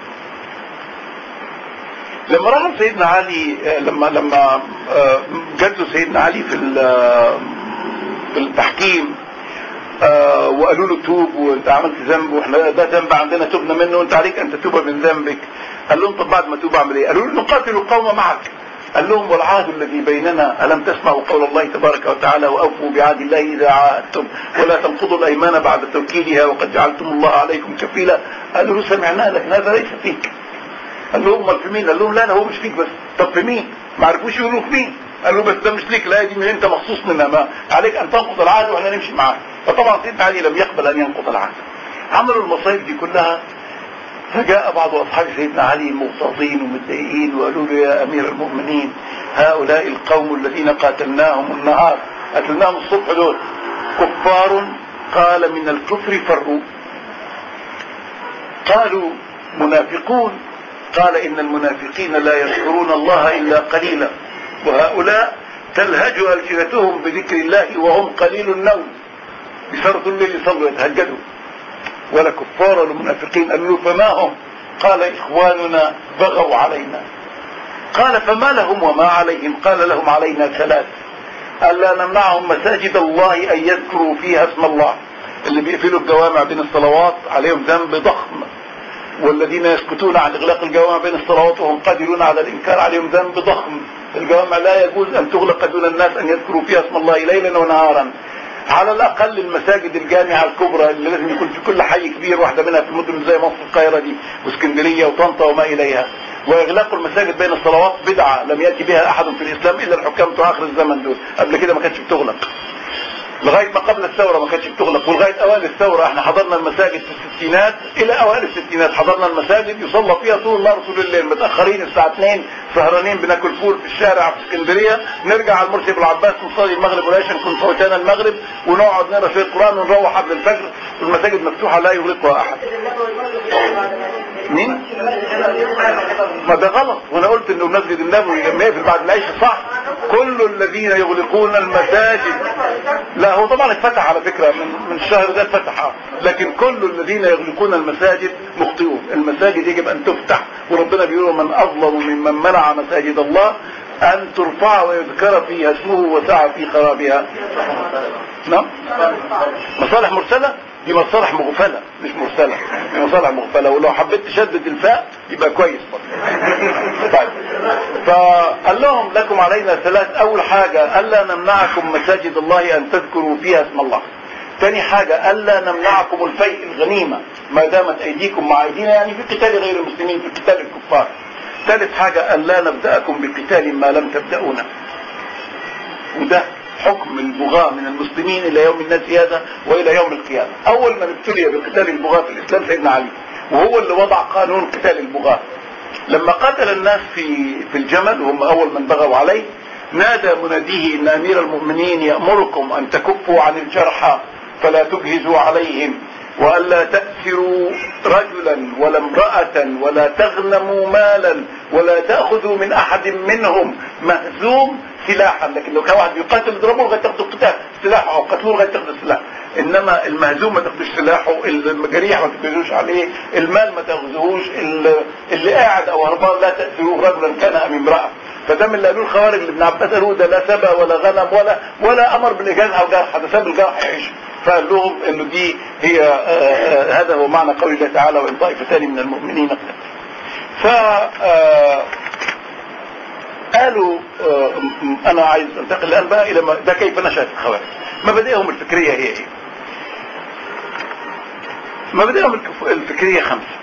لما راح سيدنا علي لما لما جدوا سيدنا علي في في التحكيم وقالوا له توب وانت عملت ذنب واحنا ده ذنب عندنا تبنا منه وانت عليك ان تتوب من ذنبك قال لهم طب بعد ما توب اعمل ايه؟ قالوا له نقاتل القوم معك قال لهم والعهد الذي بيننا ألم تسمعوا قول الله تبارك وتعالى وأوفوا بعهد الله إذا عاهدتم ولا تنقضوا الأيمان بعد توكيدها وقد جعلتم الله عليكم كفيلا قالوا له سمعنا لكن هذا ليس فيك قال لهم امال في مين؟ قال لهم لا لا هو مش فيك بس طب في مين؟ ما عرفوش يقولوا في مين؟ قالوا بس ده مش ليك لا دي من انت مخصوص منها ما عليك ان تنقض العهد واحنا نمشي معاك فطبعا سيدنا علي لم يقبل ان ينقض العهد عملوا المصايب دي كلها فجاء بعض أصحاب سيدنا علي مغتاظين ومتضايقين وقالوا له يا أمير المؤمنين هؤلاء القوم الذين قاتلناهم النهار قتلناهم الصبح دول كفار قال من الكفر فروا قالوا منافقون قال إن المنافقين لا يذكرون الله إلا قليلا وهؤلاء تلهج ألسنتهم بذكر الله وهم قليل النوم بشرط الليل يصلوا يتهجدوا ولا كفار ولا منافقين قالوا فما هم قال إخواننا بغوا علينا قال فما لهم وما عليهم قال لهم علينا ثلاث ألا نمنعهم مساجد الله أن يذكروا فيها اسم الله اللي بيقفلوا الجوامع بين الصلوات عليهم ذنب ضخم والذين يسكتون عن إغلاق الجوامع بين الصلوات وهم قادرون على الإنكار عليهم ذنب ضخم الجوامع لا يجوز أن تغلق دون الناس أن يذكروا فيها اسم الله ليلا ونهارا على الأقل المساجد الجامعة الكبرى اللي لازم يكون في كل حي كبير واحدة منها في المدن زي مصر القاهرة دي واسكندرية وطنطا وما إليها وإغلاق المساجد بين الصلوات بدعة لم يأتي بها أحد في الإسلام إلا الحكام بتوع آخر الزمن دول قبل كده ما كانتش بتغلق لغاية ما قبل الثورة ما كانتش بتغلق ولغاية أوائل الثورة احنا حضرنا المساجد في الستينات إلى أوائل الستينات حضرنا المساجد يصلى فيها طول النهار طول الليل متأخرين الساعة 2 سهرانين بناكل فول في الشارع في اسكندرية نرجع على المرسي بن العباس نصلي المغرب والعشاء نكون فوتنا المغرب ونقعد نقرا شوية قرآن ونروح قبل الفجر والمساجد مفتوحة لا يغلقها أحد مين؟ ما ده غلط وانا قلت انه مسجد النبوي لما يقفل بعد العشاء صح كل الذين يغلقون المساجد لا هو طبعا اتفتح على فكرة من, من الشهر ده اتفتح لكن كل الذين يغلقون المساجد مخطئون المساجد يجب ان تفتح وربنا بيقول من اظلم ممن منع مساجد الله ان ترفع ويذكر فيها اسمه وسعى في خرابها نعم مصالح مرسلة دي مصالح مغفلة مش مرسلة دي مصالح مغفلة ولو حبيت تشدد الفاء يبقى كويس طيب فقال لهم لكم علينا ثلاث اول حاجة الا نمنعكم مساجد الله ان تذكروا فيها اسم الله ثاني حاجة الا نمنعكم الفيء الغنيمة ما دامت ايديكم مع ايدينا يعني في قتال غير المسلمين في قتال الكفار ثالث حاجة الا نبدأكم بقتال ما لم تبدأونا وده حكم البغاة من المسلمين الى يوم الناس هذا والى يوم القيامة اول من ابتلي بقتال البغاة في الاسلام سيدنا علي وهو اللي وضع قانون قتال البغاة لما قتل الناس في في الجمل وهم اول من بغوا عليه نادى مناديه ان امير المؤمنين يأمركم ان تكفوا عن الجرحى فلا تجهزوا عليهم والا تأسروا رجلا ولا امرأة ولا تغنموا مالا ولا تأخذوا من احد منهم مهزوم سلاحا لكن لو كان واحد بيقاتل اضربه لغايه تاخدوا قتال سلاحه او قتلوه لغايه تاخدوا السلاح انما المهزوم ما تاخدوش سلاحه الجريح ما تاخدوش عليه المال ما تاخذوهوش اللي قاعد او هربان لا تاثروه رجلا كان ام امراه فده من اللي قالوه الخوارج اللي ابن عباس قالوه ده لا سبى ولا غنم ولا ولا امر بالاجازه او جرح ده ساب الجرح يعيش فقال لهم انه دي هي آآ آآ هذا هو معنى قول الله تعالى وان طائفتان من المؤمنين ف قالوا آه انا عايز انتقل الان بقى الى ده كيف نشأت الخوارج مبادئهم الفكرية هي ايه مبادئهم الفكرية خمسة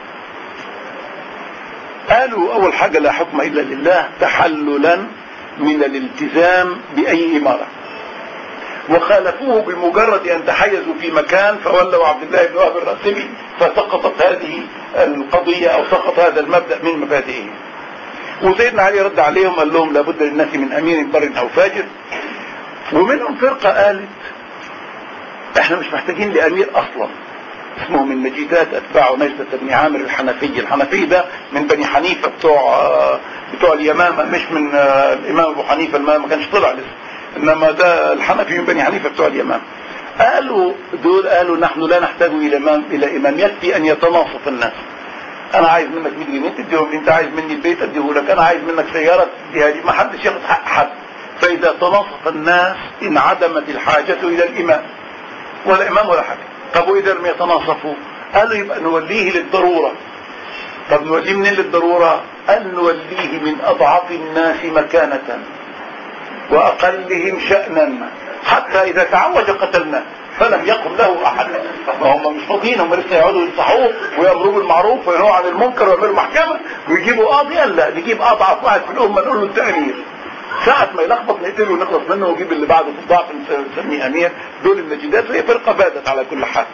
قالوا اول حاجة لا حكم الا لله تحللا من الالتزام باي امارة وخالفوه بمجرد ان تحيزوا في مكان فولوا عبد الله بن وهب الراسبي فسقطت هذه القضية او سقط هذا المبدأ من مبادئهم وسيدنا علي رد عليهم قال لهم لابد للناس من امير بر او فاجر ومنهم فرقة قالت احنا مش محتاجين لامير اصلا اسمه من مجيدات اتباع نجدة بن عامر الحنفي الحنفي ده من بني حنيفة بتوع بتوع اليمامة مش من الامام ابو حنيفة ما كانش طلع لسه انما ده الحنفي من بني حنيفة بتوع اليمامة قالوا دول قالوا نحن لا نحتاج الى امام الى امام يكفي ان يتناصف الناس انا عايز منك 100 جنيه تديهم انت عايز مني البيت اديه لك انا عايز منك سيارة تديها لي ما حدش ياخد حق حد فاذا تناصف الناس انعدمت الحاجة الى الامام ولا امام ولا حاجة طب واذا لم يتناصفوا قالوا يبقى نوليه للضرورة طب نوليه منين للضرورة قال نوليه من اضعف الناس مكانة واقلهم شأنا حتى اذا تعوج قتلناه فلم يقم له احد ما هم مش فاضيين هم لسه يقعدوا ينصحوه ويامروا بالمعروف وينهوا عن المنكر ويعملوا محكمه ويجيبوا قاضي لا نجيب اضعف واحد في الامه نقول له التامير ساعة ما يلخبط نقتله ونخلص منه ونجيب اللي بعده في الضعف نسميه امير دول النجدات وهي فرقه بادت على كل حال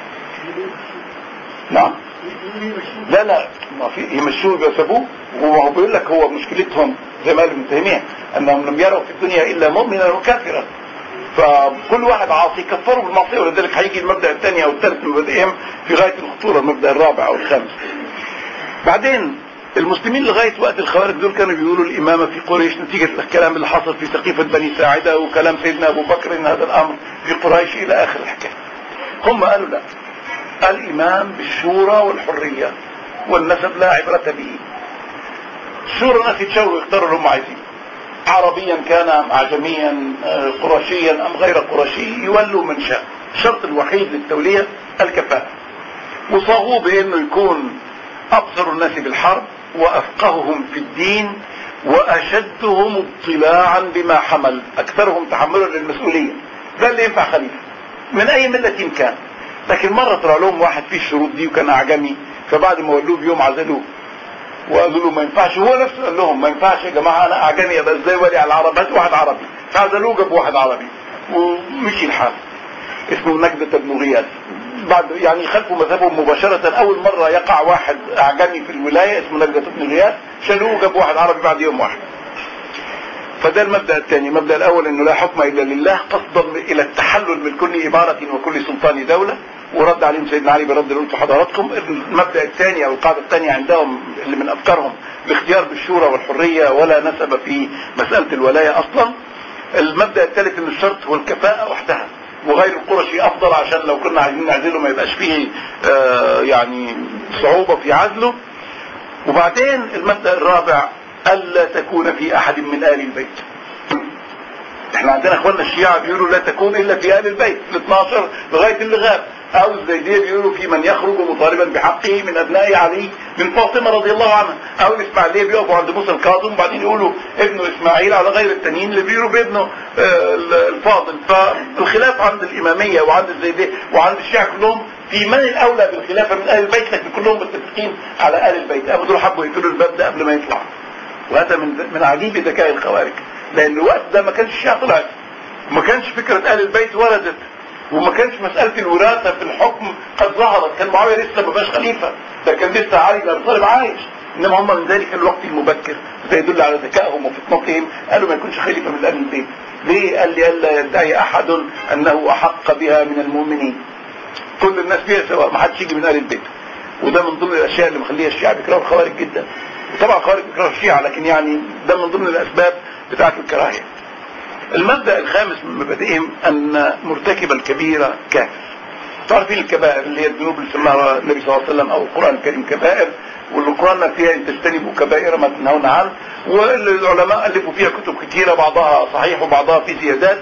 نعم لا لا ما في يمشوه بيسابوه وهو بيقول لك هو مشكلتهم زي ما قال ابن تيميه انهم لم يروا في الدنيا الا مؤمنا وكافرا فكل واحد عاصي كفروا بالمعصيه ولذلك هيجي المبدا الثاني او الثالث من مبادئهم في غايه الخطوره المبدا الرابع او الخامس بعدين المسلمين لغايه وقت الخوارج دول كانوا بيقولوا الامامه في قريش نتيجه الكلام اللي حصل في سقيفه بني ساعده وكلام سيدنا ابو بكر ان هذا الامر في قريش الى اخر الحكايه. هم قالوا لا الامام بالشورى والحريه والنسب لا عبره به. الشورى الناس يتشاوروا يختاروا اللي هم عايزينه. عربيا كان ام اعجميا قرشيا ام غير قرشي يولوا من شاء. الشرط الوحيد للتوليه الكفاءه. وصاغوه بانه يكون ابصر الناس بالحرب وافقههم في الدين واشدهم اطلاعا بما حمل اكثرهم تحملا للمسؤوليه ده اللي ينفع خليفه من اي مله كان لكن مره طلع لهم واحد فيه الشروط دي وكان اعجمي فبعد ما ولوه بيوم عزلوه وقالوا له ما ينفعش هو نفسه قال لهم ما ينفعش يا جماعه انا اعجمي ابقى ازاي ولي على العرب هات واحد عربي فعزلوه جابوا واحد عربي ومشي الحال اسمه نجدة بن غياث بعد يعني خلفوا مذهبهم مباشرة أول مرة يقع واحد أعجمي في الولاية اسمه نجدة بن غياث شالوه وجابوا واحد عربي بعد يوم واحد فده المبدأ الثاني المبدأ الأول أنه لا حكم إلا لله قصدا إلى التحلل من كل إمارة وكل سلطان دولة ورد عليهم سيدنا علي برد اللي قلته حضراتكم المبدأ الثاني أو القاعدة الثانية عندهم اللي من أفكارهم الاختيار بالشورى والحرية ولا نسب في مسألة الولاية أصلا المبدأ الثالث أن الشرط هو الكفاءة وحدها وغير القرشي افضل عشان لو كنا عايزين نعزله ما يبقاش فيه آه يعني صعوبة في عزله وبعدين المبدأ الرابع الا تكون في احد من ال البيت احنا عندنا اخواننا الشيعة بيقولوا لا تكون الا في ال البيت ال 12 لغاية اللي غاب او الزيدية بيقولوا في من يخرج مطالبا بحقه من ابناء علي من فاطمة رضي الله عنها او الاسماعيلية بيقفوا عند موسى الكاظم وبعدين يقولوا ابنه اسماعيل على غير التانيين اللي بيقولوا بابنه الفاضل فالخلاف عند الامامية وعند الزيدية وعند الشيعة كلهم في من الاولى بالخلافة من اهل البيت لكن كلهم متفقين على اهل البيت ابو دول حبوا يقتلوا الباب ده قبل ما يطلع وهذا من من عجيب ذكاء الخوارج لان الوقت ده ما كانش الشيعة طلعت وما كانش فكرة اهل البيت وردت وما كانش مسألة الوراثة في الحكم قد ظهرت كان معاوية لسه ما بقاش خليفة ده كان لسه علي بن ابي طالب عايش انما هم من ذلك الوقت المبكر ده يدل على ذكائهم وفطنتهم قالوا ما يكونش خليفة من اهل البيت ليه قال لي الا يدعي احد انه احق بها من المؤمنين كل الناس فيها سواء ما حدش يجي من اهل البيت وده من ضمن الاشياء اللي مخليها الشيعة بيكرهوا الخوارج جدا طبعا الخوارج بيكرهوا الشيعة لكن يعني ده من ضمن الاسباب بتاعت الكراهية المبدأ الخامس من مبادئهم أن مرتكب الكبيرة كافر تعرفين الكبائر اللي هي الذنوب اللي سماها النبي صلى الله عليه وسلم أو القرآن الكريم كبائر والقرآن ما فيها ان تجتنبوا كبائر ما تنهون عنه والعلماء ألفوا فيها كتب كثيرة بعضها صحيح وبعضها في زيادات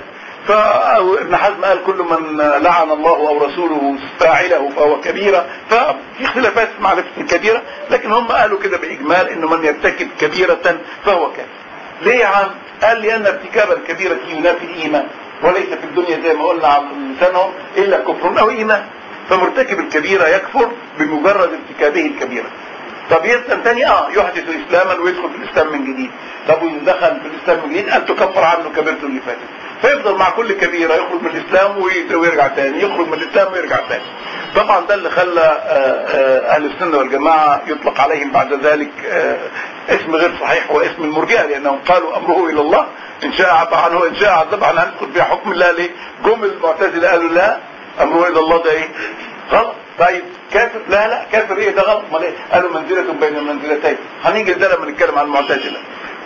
فابن حزم قال كل من لعن الله او رسوله فاعله فهو كبيرة ففي اختلافات في معرفة الكبيرة لكن هم قالوا كده باجمال انه من يرتكب كبيرة فهو كافر ليه يا عم قال لان ارتكاب الكبيرة ينافي الايمان وليس في الدنيا زي ما قلنا عن لسانهم الا كفر او ايمان فمرتكب الكبيرة يكفر بمجرد ارتكابه الكبيرة طب يسلم تاني اه يحدث اسلاما ويدخل في الاسلام من جديد طب واذا دخل في الاسلام من جديد ان تكفر عنه كبيرته اللي فاتت فيفضل مع كل كبيرة يخرج من الاسلام ويرجع تاني يخرج من الاسلام ويرجع تاني طبعا ده اللي خلى اهل السنة والجماعة يطلق عليهم بعد ذلك اسم غير صحيح هو اسم المرجئة لانهم قالوا امره الى الله ان شاء عفى عنه ان شاء عذب عنه هندخل فيها حكم الله ليه جم المعتزلة قالوا لا امره الى الله ده ايه غلط طيب كافر لا لا كافر ايه ده غلط امال ايه قالوا منزلة بين المنزلتين هنيجي لده لما نتكلم عن المعتزلة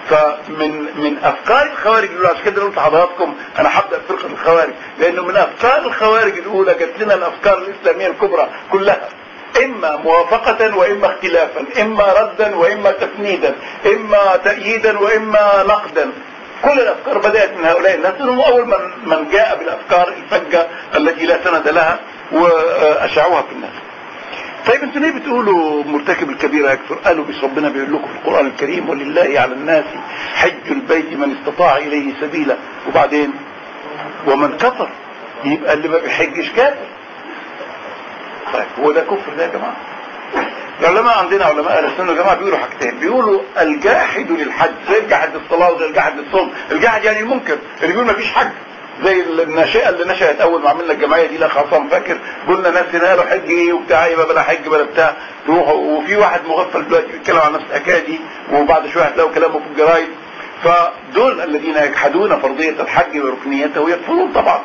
فمن من افكار الخوارج الاولى عشان كده قلت لحضراتكم انا هبدا فرقه الخوارج لانه من افكار الخوارج الاولى جت لنا الافكار الاسلاميه الكبرى كلها اما موافقة واما اختلافا اما ردا واما تفنيدا اما تأييدا واما نقدا كل الافكار بدأت من هؤلاء الناس هم اول من, من جاء بالافكار الفجة التي لا سند لها واشعوها في الناس طيب انتوا ليه بتقولوا مرتكب الكبيرة يكفر قالوا بس ربنا بيقول لكم في القرآن الكريم ولله على الناس حج البيت من استطاع اليه سبيلا وبعدين ومن كفر يبقى اللي ما بيحجش كافر طيب هو ده كفر ده يا جماعة العلماء عندنا علماء اهل السنه يا جماعه بيقولوا حاجتين بيقولوا الجاحد للحج زي الجاحد للصلاه وزي الجاحد للصوم الجاحد يعني المنكر اللي بيقول ما فيش حج زي الناشئه اللي نشأت اول ما عملنا الجمعيه دي الاخ عصام فاكر قلنا ناس هنا له حج ايه وبتاع يبقى بلا حج بلا بتاع تروحوا وفي واحد مغفل دلوقتي بيتكلم عن نفس الحكايه دي وبعد شويه هتلاقوا كلامه في الجرايد فدول الذين يجحدون فرضية الحج وركنيته يكفرون طبعا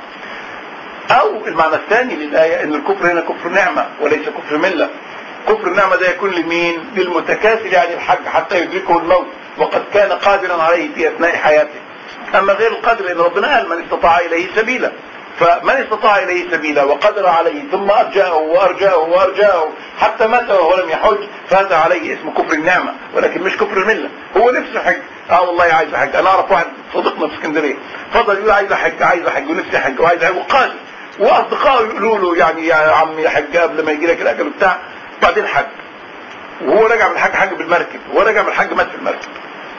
او المعنى الثاني للآية ان الكفر هنا كفر نعمة وليس كفر ملة كفر النعمة ده يكون لمين للمتكاسل يعني الحج حتى يدركه الموت وقد كان قادرا عليه في اثناء حياته اما غير القادر لان ربنا قال من استطاع اليه سبيلا فمن استطاع اليه سبيلا وقدر عليه ثم ارجاه وارجاه وارجاه حتى مات وهو لم يحج فهذا عليه اسم كفر النعمه ولكن مش كفر المله هو نفسه حج اه والله عايز احج انا اعرف واحد صديقنا في اسكندريه فضل يقول عايز احج عايز احج ونفسي احج وعايز احج وقادر واصدقائه يقولوا له يعني يا عمي حج قبل ما يجي لك الاجل بتاع بعدين حج وهو راجع من الحج حج بالمركب وهو راجع من الحج مات في المركب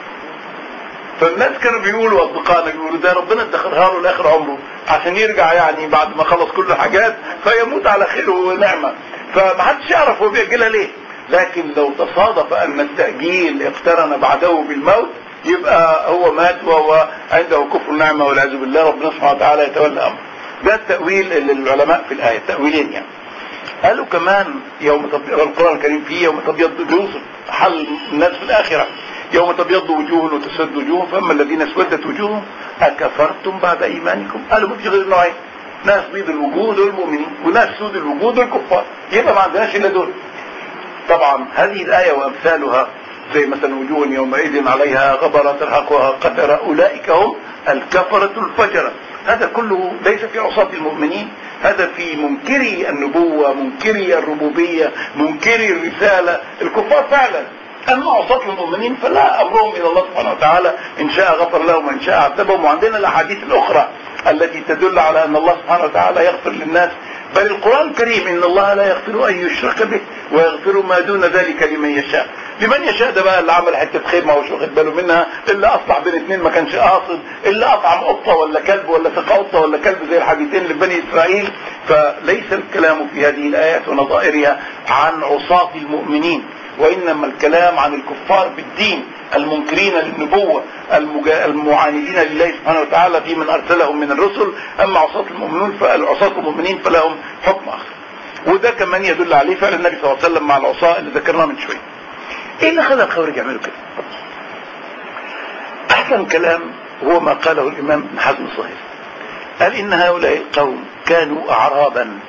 فالناس كانوا بيقولوا اصدقائنا بيقولوا ده ربنا ادخرها له لاخر عمره عشان يرجع يعني بعد ما خلص كل الحاجات فيموت على خير ونعمه فما حدش يعرف هو بيأجلها ليه لكن لو تصادف ان التأجيل اقترن بعده بالموت يبقى هو مات وهو عنده كفر نعمه والعياذ بالله ربنا سبحانه وتعالى يتولى امره ده التأويل للعلماء في الآية تأويلين يعني قالوا كمان يوم تبيض القرآن الكريم فيه يوم تبيض بيوصف حل الناس في الآخرة يوم تبيض وجوه وتسد وجوه فأما الذين اسودت وجوههم أكفرتم بعد إيمانكم قالوا ما فيش غير نوعين ناس بيض الوجوه دول المؤمنين وناس سود الوجوه دول الكفار يبقى ما عندناش إلا دول طبعا هذه الآية وأمثالها زي مثلا وجوه يومئذ عليها غبرة ترهقها قدر أولئك هم الكفرة الفجرة هذا كله ليس في عصاة المؤمنين هذا في منكري النبوة منكري الربوبية منكري الرسالة الكفار فعلا أما عصاة المؤمنين فلا أمرهم إلى الله سبحانه وتعالى إن شاء غفر لهم وإن شاء عذبهم وعندنا الأحاديث الأخرى التي تدل على أن الله سبحانه وتعالى يغفر للناس بل القرآن الكريم إن الله لا يغفر أن يشرك به ويغفر ما دون ذلك لمن يشاء لمن يشاء ده بقى اللي عمل حتة خير ما هوش واخد باله منها اللي أصلح بين اثنين ما كانش قاصد اللي أطعم قطة ولا كلب ولا سقى قطة ولا كلب زي الحديثين لبني إسرائيل فليس الكلام في هذه الآيات ونظائرها عن عصاة المؤمنين وإنما الكلام عن الكفار بالدين المنكرين للنبوة المجا... المعاندين لله سبحانه وتعالى في من أرسلهم من الرسل أما عصاة المؤمنون فالعصاة المؤمنين فلهم حكم آخر وده كمان يدل عليه فعل النبي صلى الله عليه وسلم مع العصاة اللي ذكرناه من شوية ايه اللي خلى الخوارج يعملوا كده احسن كلام هو ما قاله الامام ابن حزم الصهيب قال ان هؤلاء القوم كانوا اعرابا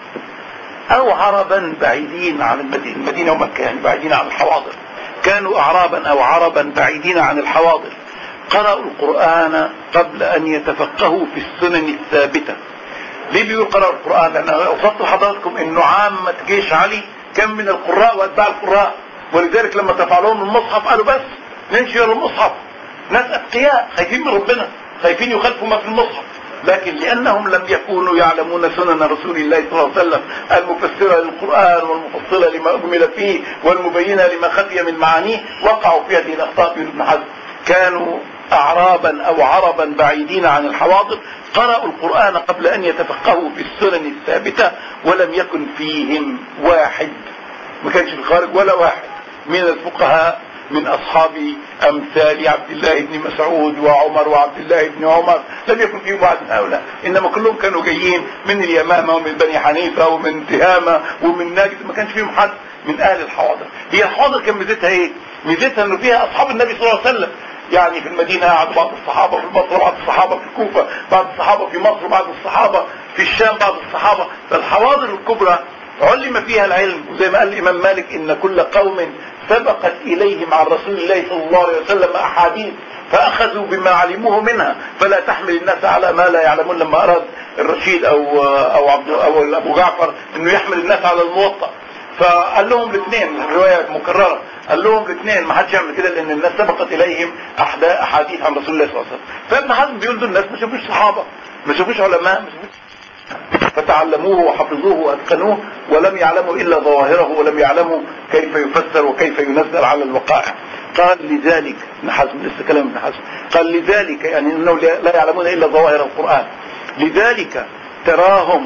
او عربا بعيدين عن المدينة, المدينة ومكة يعني بعيدين عن الحواضر كانوا اعرابا او عربا بعيدين عن الحواضر قرأوا القرآن قبل ان يتفقهوا في السنن الثابتة ليه بيقول قرأوا القرآن لان وصلت لحضراتكم انه عامة جيش علي كان من القراء واتباع القراء ولذلك لما تفعلون المصحف قالوا بس ننشر المصحف ناس اتقياء خايفين من ربنا خايفين يخالفوا ما في المصحف لكن لانهم لم يكونوا يعلمون سنن رسول الله صلى الله عليه وسلم المفسره للقران والمفصله لما اجمل فيه والمبينه لما خفي من معانيه وقعوا في هذه الاخطاء في ابن حزم كانوا اعرابا او عربا بعيدين عن الحواضر قرأوا القرآن قبل ان يتفقهوا في السنن الثابتة ولم يكن فيهم واحد ما كانش في الخارج ولا واحد من الفقهاء من اصحاب امثال عبد الله بن مسعود وعمر وعبد الله بن عمر لم يكن فيهم واحد من هؤلاء انما كلهم كانوا جايين من اليمامه ومن بني حنيفه ومن تهامه ومن نجد ما كانش فيهم حد من اهل الحواضر هي الحواضر كان ميزتها ايه ميزتها انه فيها اصحاب النبي صلى الله عليه وسلم يعني في المدينة قعدوا بعض الصحابة في البصرة بعض الصحابة في الكوفة بعض الصحابة في مصر بعض الصحابة في الشام بعض الصحابة فالحواضر الكبرى علم فيها العلم وزي ما قال الإمام مالك إن كل قوم سبقت إليهم عن رسول الله صلى الله عليه وسلم أحاديث فأخذوا بما علموه منها فلا تحمل الناس على ما لا يعلمون لما أراد الرشيد أو أو عبد أو أبو جعفر إنه يحمل الناس على الموطأ فقال لهم الاثنين الرواية مكررة قال لهم الاثنين ما حدش يعمل كده لان الناس سبقت اليهم احاديث عن رسول الله صلى الله عليه وسلم فابن حزم بيقول دول الناس ما شافوش صحابه ما شافوش علماء ما شافوش فتعلموه وحفظوه واتقنوه ولم يعلموا الا ظواهره ولم يعلموا كيف يفسر وكيف ينزل على الوقائع قال لذلك ابن حزم لسه كلام ابن حزم قال لذلك يعني انه لا يعلمون الا ظواهر القران لذلك تراهم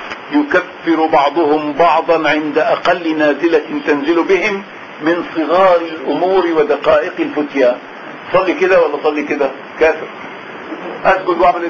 يكفر بعضهم بعضا عند اقل نازله تنزل بهم من صغار الامور ودقائق الفتيا صلي كده ولا صلي كده كافر اسجد واعمل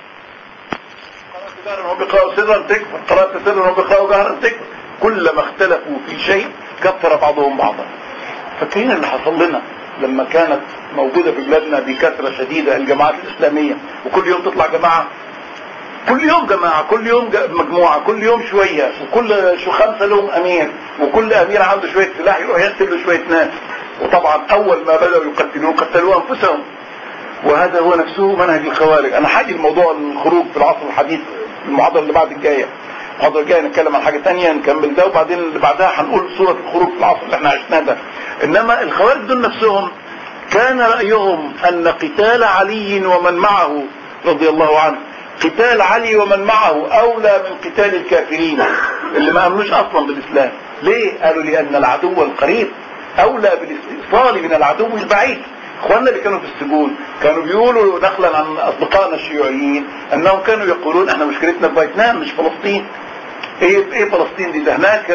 قرأت جهرا وبقاء سرا تكفر قرأت سرا وبقاء جهرا تكفر كلما اختلفوا في شيء كفر بعضهم بعضا فاكرين اللي حصل لنا لما كانت موجودة في بلادنا بكثرة شديدة الجماعات الإسلامية وكل يوم تطلع جماعة كل يوم جماعة كل يوم مجموعة كل يوم شوية وكل شو خمسة لهم أمير وكل أمير عنده شوية سلاح يروح يقتل له شوية ناس وطبعا أول ما بدأوا يقتلون قتلوا أنفسهم وهذا هو نفسه منهج الخوارج أنا حاجي الموضوع الخروج في العصر الحديث المحاضرة اللي بعد الجاية المحاضرة الجاية نتكلم عن حاجة تانية نكمل ده وبعدين اللي بعدها هنقول صورة الخروج في العصر اللي احنا عشناه ده إنما الخوارج دول نفسهم كان رأيهم أن قتال علي ومن معه رضي الله عنه قتال علي ومن معه أولى من قتال الكافرين اللي ما أمنوش أصلا بالإسلام ليه؟ قالوا لأن العدو القريب أولى بالاستئصال من العدو البعيد اخواننا اللي كانوا في السجون كانوا بيقولوا نقلا عن اصدقائنا الشيوعيين انهم كانوا يقولون احنا مشكلتنا في فيتنام مش فلسطين ايه ايه فلسطين دي ده هناك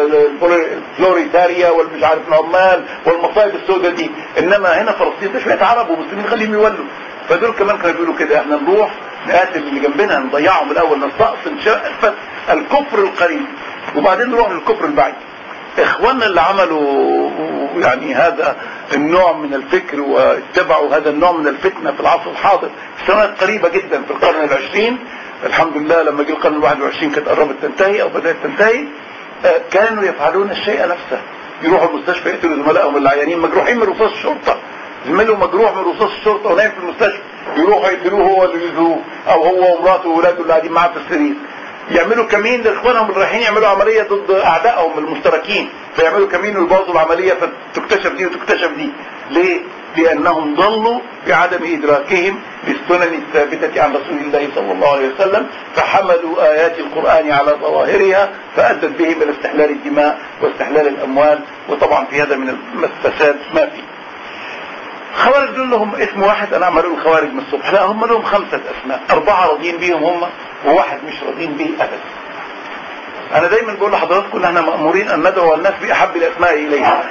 الفلوريتاريا والمش عارف العمال والمصايب السوداء دي انما هنا فلسطين ده شويه عرب ومسلمين خليهم يولوا فدول كمان كانوا بيقولوا كده احنا نروح نقاتل اللي جنبنا نضيعهم الاول نستأصل شقفة الكفر القريب وبعدين نروح للكفر البعيد اخواننا اللي عملوا يعني هذا النوع من الفكر واتبعوا هذا النوع من الفتنة في العصر الحاضر في سنوات قريبة جدا في القرن العشرين الحمد لله لما جه القرن الواحد وعشرين كانت قربت تنتهي او بدأت تنتهي كانوا يفعلون الشيء نفسه يروحوا المستشفى يقتلوا زملائهم العيانين مجروحين من رصاص الشرطة زميله مجروح من رصاص الشرطة ونايم في المستشفى يروحوا يقتلوه هو اللي يزوه او هو ومراته واولاده اللي قاعدين معاه في السرير يعملوا كمين لاخوانهم اللي رايحين يعملوا عمليه ضد اعدائهم المشتركين فيعملوا كمين ويبوظوا العمليه فتكتشف دي وتكتشف دي ليه؟ لانهم ضلوا بعدم ادراكهم للسنن الثابته عن رسول الله صلى الله عليه وسلم فحملوا ايات القران على ظواهرها فادت بهم الى استحلال الدماء واستحلال الاموال وطبعا في هذا من الفساد ما فيه. خوارج دول لهم اسم واحد انا عملوا الخوارج من الصبح لا هم لهم خمسة اسماء اربعة راضيين بيهم هم وواحد مش راضيين به ابدا انا دايما بقول لحضراتكم ان احنا مأمورين ان ندعو الناس باحب الاسماء اليها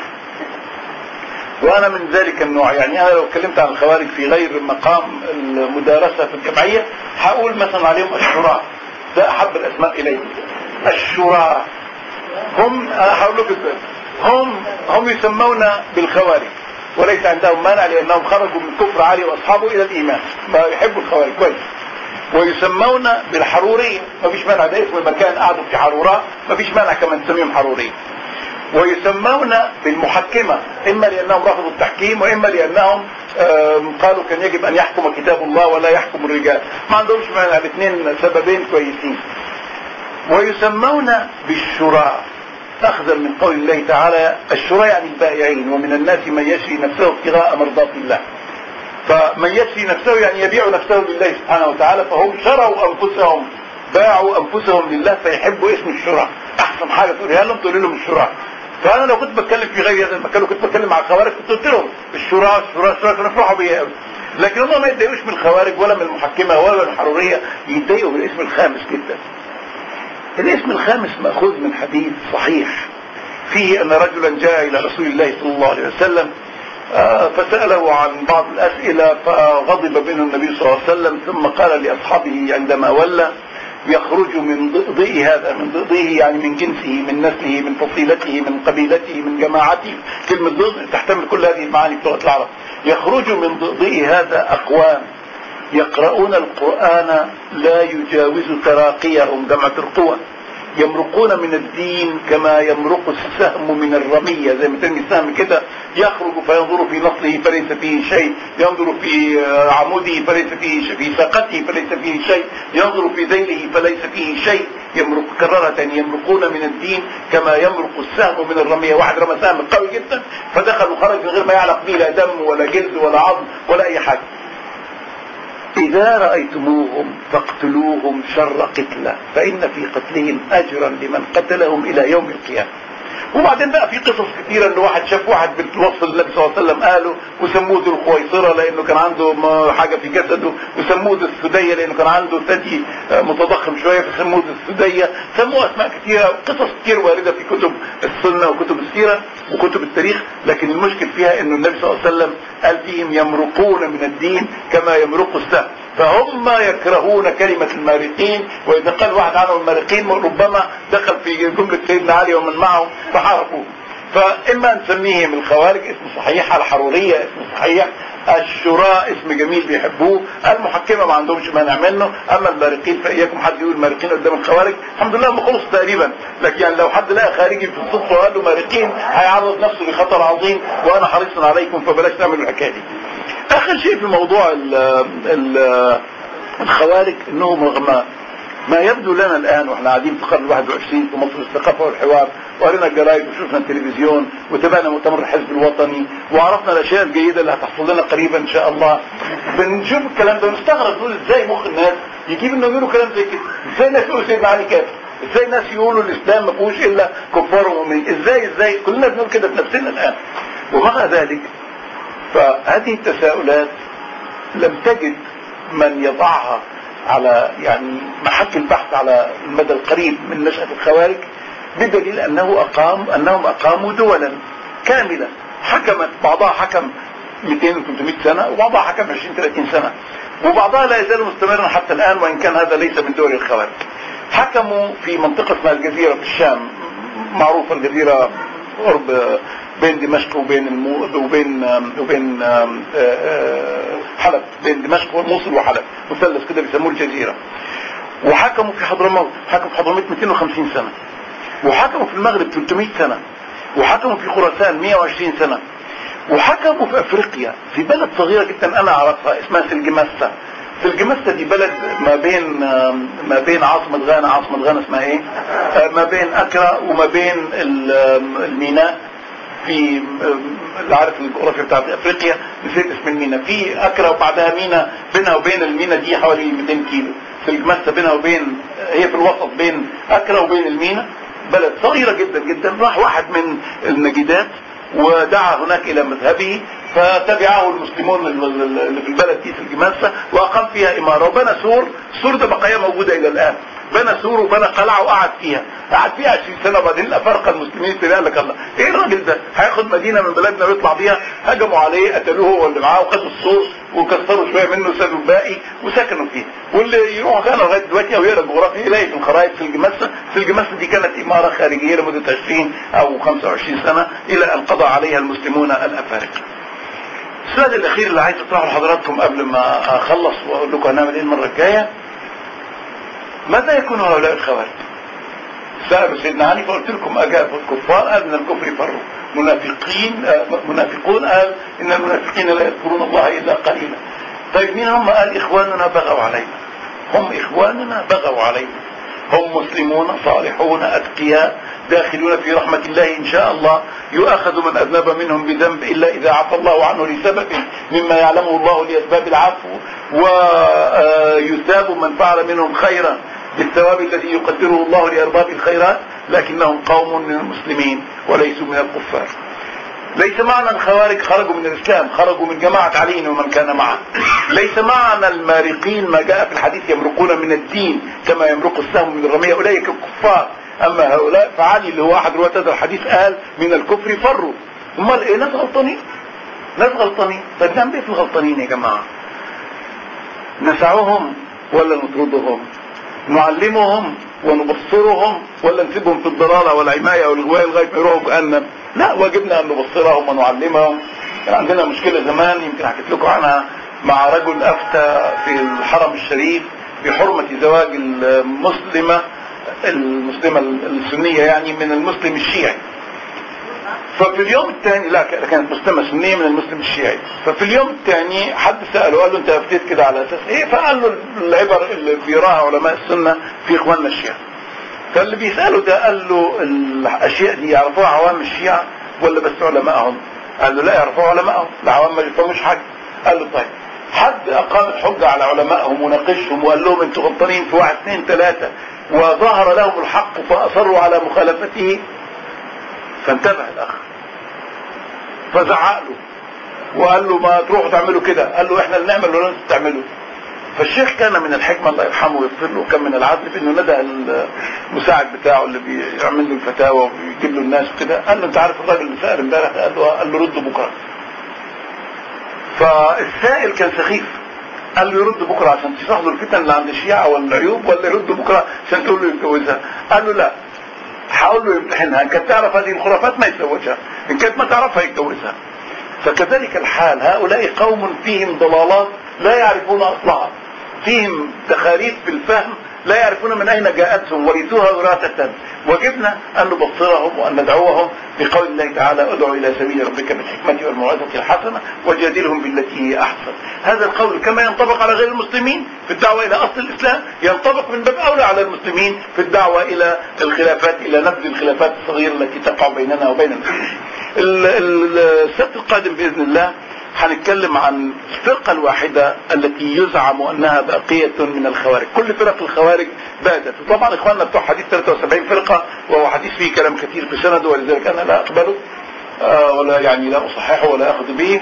وانا من ذلك النوع يعني انا لو اتكلمت عن الخوارج في غير مقام المدارسة في الجمعية هقول مثلا عليهم الشراع ده احب الاسماء الي الشراع هم هقول لكم هم هم يسمون بالخوارج وليس عندهم مانع لانهم خرجوا من كفر علي واصحابه الى الايمان ما يحبوا الخوارج كويس ويسمون بالحرورية ما فيش مانع ده اسم المكان قعدوا في حروراء ما فيش مانع كمان نسميهم حرورية ويسمون بالمحكمة اما لانهم رفضوا التحكيم واما لانهم قالوا كان يجب ان يحكم كتاب الله ولا يحكم الرجال ما عندهمش مانع الاثنين سببين كويسين ويسمون بالشراء اخذا من قول الله تعالى الشراء يعني البائعين ومن الناس من يشري نفسه ابتغاء مرضات الله فمن يشري نفسه يعني يبيع نفسه لله سبحانه وتعالى فهم شروا انفسهم باعوا انفسهم لله فيحبوا اسم الشراء احسن حاجه تقولها لهم تقول لهم الشراء فانا لو كنت بتكلم في غير هذا المكان وكنت بتكلم مع الخوارج كنت قلت لهم الشراء الشراء الشراء كانوا يفرحوا بيا قوي لكن هم ما يتضايقوش من الخوارج ولا من المحكمه ولا من الحروريه يتضايقوا من الاسم الخامس جدا الاسم الخامس مأخوذ من حديث صحيح فيه أن رجلا جاء إلى رسول الله صلى الله عليه وسلم فسأله عن بعض الأسئلة فغضب منه النبي صلى الله عليه وسلم ثم قال لأصحابه عندما ولى يخرج من ضئضئ هذا من ضئضئه يعني من جنسه من نسله من فصيلته من قبيلته من جماعته كلمة ضئضئ تحتمل كل هذه المعاني في لغة العرب يخرج من ضئضئ هذا أقوام يقرؤون القرآن لا يجاوز تراقيهم جمع ترقوة يمرقون من الدين كما يمرق السهم من الرمية زي ما ترمي السهم كده يخرج فينظر في نصله فليس فيه شيء ينظر في عموده فليس فيه شيء في ساقته فليس فيه شيء ينظر في ذيله فليس فيه شيء يمرق كررة يمرقون من الدين كما يمرق السهم من الرمية واحد رمى سهم قوي جدا فدخل وخرج من غير ما يعلق به لا دم ولا جلد ولا عظم ولا اي حاجة إذا رأيتموهم فاقتلوهم شر قتلة فإن في قتلهم أجرا لمن قتلهم إلى يوم القيامة وبعدين بقى في قصص كثيرة ان واحد شاف واحد بالوصف اللي النبي صلى الله عليه وسلم قاله وسموه ذو الخويصرة لانه كان عنده حاجة في جسده وسموه ذو السدية لانه كان عنده ثدي متضخم شوية فسموه ذو السدية سموه اسماء كثيرة قصص كثير واردة في كتب السنة وكتب السيرة وكتب التاريخ لكن المشكل فيها انه النبي صلى الله عليه وسلم قال فيهم يمرقون من الدين كما يمرق السهم فهم يكرهون كلمة المارقين وإذا قال واحد عنهم المارقين ربما دخل في جملة سيدنا علي ومن معه فحاربوه فاما نسميهم الخوارج اسم صحيح الحروريه اسم صحيح الشراء اسم جميل بيحبوه المحكمه ما عندهمش مانع منه اما المارقين فاياكم حد يقول مارقين قدام الخوارج الحمد لله هم خلص تقريبا لكن يعني لو حد لقى خارجي في الصدفه وقال له مارقين هيعرض نفسه لخطر عظيم وانا حريص عليكم فبلاش تعملوا الحكايه دي اخر شيء في موضوع ال ال الخوارج انهم رغم ما يبدو لنا الان واحنا قاعدين في القرن 21 في مصر الثقافه والحوار وقرينا الجرايد وشفنا التلفزيون وتابعنا مؤتمر الحزب الوطني وعرفنا الاشياء الجيده اللي هتحصل لنا قريبا ان شاء الله بنشوف الكلام ده ونستغرب نقول ازاي مخ الناس يجيب انه يقولوا كلام زي كده ازاي الناس يقولوا سيدنا علي كافر ازاي الناس يقولوا الاسلام ما فيهوش الا كفار ومؤمنين ازاي ازاي كلنا بنقول كده بنفسنا الان ومع ذلك فهذه التساؤلات لم تجد من يضعها على يعني محك البحث على المدى القريب من نشأة الخوارج بدليل انه اقام انهم اقاموا دولا كاملة حكمت بعضها حكم 200 300 سنة وبعضها حكم 20 30 سنة وبعضها لا يزال مستمرا حتى الان وان كان هذا ليس من دول الخوارج حكموا في منطقة اسمها الجزيرة في الشام معروفة الجزيرة قرب بين دمشق وبين المو... وبين وبين حلب بين دمشق والموصل وحلب مثلث كده بيسموه الجزيره وحكموا في حضرموت حكموا في حضرموت 250 سنه وحكموا في المغرب 300 سنه وحكموا في خراسان 120 سنه وحكموا في افريقيا في بلد صغيره جدا انا اعرفها اسمها سلجمسة سلجمسة دي بلد ما بين ما بين عاصمة غانا عاصمة غانا اسمها ايه ما بين اكرا وما بين الميناء في اللي عارف الجغرافيا بتاعت افريقيا نسيت اسم المينا في اكرا وبعدها مينا بينها وبين المينا دي حوالي 200 كيلو سلجمسة بينها وبين هي في الوسط بين اكرا وبين المينا بلد صغيرة جدا جدا راح واحد من النجدات ودعا هناك الى مذهبه فتبعه المسلمون اللي في البلد دي في الجماسة واقام فيها امارة وبنى سور السور ده بقايا موجودة الى الان بنى سور وبنى قلعة وقعد فيها قعد فيها 20 سنة وبعدين الافارقة المسلمين تلاقي لك الله ايه الراجل ده هياخد مدينة من بلدنا ويطلع بيها هجموا عليه قتلوه هو اللي معاه وخدوا السور وكسروا شوية منه سابوا الباقي وسكنوا فيه واللي يروح كان لغاية دلوقتي او يقرا الجغرافيا يلاقي في الخرائط في الجماسة في الجماسة دي كانت امارة خارجية لمدة 20 او 25 سنة الى ان قضى عليها المسلمون الافارقة السؤال الاخير اللي عايز اطرحه لحضراتكم قبل ما اخلص واقول لكم هنعمل ايه المره الجايه ماذا يكون هؤلاء الخوارج سألوا سيدنا علي فقلت لكم أجاب الكفار قال من الكفر فروا منافقين منافقون قال إن المنافقين لا يذكرون الله إلا قليلا طيب مين هم قال إخواننا بغوا علينا هم إخواننا بغوا علينا هم مسلمون صالحون أتقياء داخلون في رحمة الله إن شاء الله يؤخذ من أذنب منهم بذنب إلا إذا عفى الله عنه لسبب مما يعلمه الله لأسباب العفو ويثاب من فعل منهم خيرا بالثواب الذي يقدره الله لأرباب الخيرات لكنهم قوم من المسلمين وليسوا من الكفار ليس معنى الخوارج خرجوا من الإسلام خرجوا من جماعة علي ومن كان معه ليس معنى المارقين ما جاء في الحديث يمرقون من الدين كما يمرق السهم من الرمية أولئك الكفار أما هؤلاء فعلي اللي هو أحد رواة هذا الحديث قال من الكفر فروا امال ايه ناس غلطانين ناس غلطانين طيب نعمل ايه في الغلطانين يا جماعة نسعهم ولا نطردهم نعلمهم ونبصرهم ولا نسيبهم في الضلالة والعماية والغواية لغاية ما يروحوا جهنم لا واجبنا ان نبصرهم ونعلمهم كان عندنا مشكلة زمان يمكن حكيت لكم عنها مع رجل افتى في الحرم الشريف بحرمة زواج المسلمة المسلمة السنية يعني من المسلم الشيعي ففي اليوم الثاني لا كانت مسلمة سنية من المسلم الشيعي ففي اليوم الثاني حد سأله قال له انت افتيت كده على اساس ايه فقال له العبر اللي بيراها علماء السنة في اخواننا الشيعة فاللي بيسأله ده قال له الاشياء دي يعرفوها عوام الشيعة ولا بس علمائهم قال له لا يعرفوها علمائهم العوام ما يفهموش حاجة قال له طيب حد اقام الحجة على علمائهم وناقشهم وقال لهم انتوا غلطانين في واحد اثنين ثلاثة وظهر لهم الحق فاصروا على مخالفته فانتبه الاخ فزعق له وقال له ما تروحوا تعملوا كده قال له احنا اللي نعمل ولا انتوا تعملوا فالشيخ كان من الحكمة الله يرحمه ويغفر له وكان من العدل في انه ندى المساعد بتاعه اللي بيعمل له الفتاوى وبيجيب له الناس وكده قال له انت عارف الراجل اللي سأل امبارح قال له قال له رد بكره فالسائل كان سخيف قال له يرد بكره عشان تشرح له الفتن اللي عند الشيعة والعيوب ولا يرد بكره عشان تقول له يتجوزها قال له لا حاول له يمتحنها ان كانت تعرف هذه الخرافات ما يتزوجها ان كانت ما تعرفها يتجوزها فكذلك الحال هؤلاء قوم فيهم ضلالات لا يعرفون اصلها فيهم تخاريف في الفهم لا يعرفون من أين جاءتهم ورثوها وراثة وجبنا أن نبصرهم وأن ندعوهم بقول الله تعالى ادعوا إلى سبيل ربك بالحكمة والموعظة الحسنة وجادلهم بالتي هي أحسن هذا القول كما ينطبق على غير المسلمين في الدعوة إلى أصل الإسلام ينطبق من باب أولى على المسلمين في الدعوة إلى الخلافات إلى نبذ الخلافات الصغيرة التي تقع بيننا وبين المسلمين السبت القادم بإذن الله هنتكلم عن الفرقة الواحدة التي يزعم انها باقية من الخوارج كل فرق الخوارج بادت وطبعا اخواننا بتوع حديث 73 فرقة وهو حديث فيه كلام كثير في سنده ولذلك انا لا اقبله آه ولا يعني لا اصححه ولا اخذ به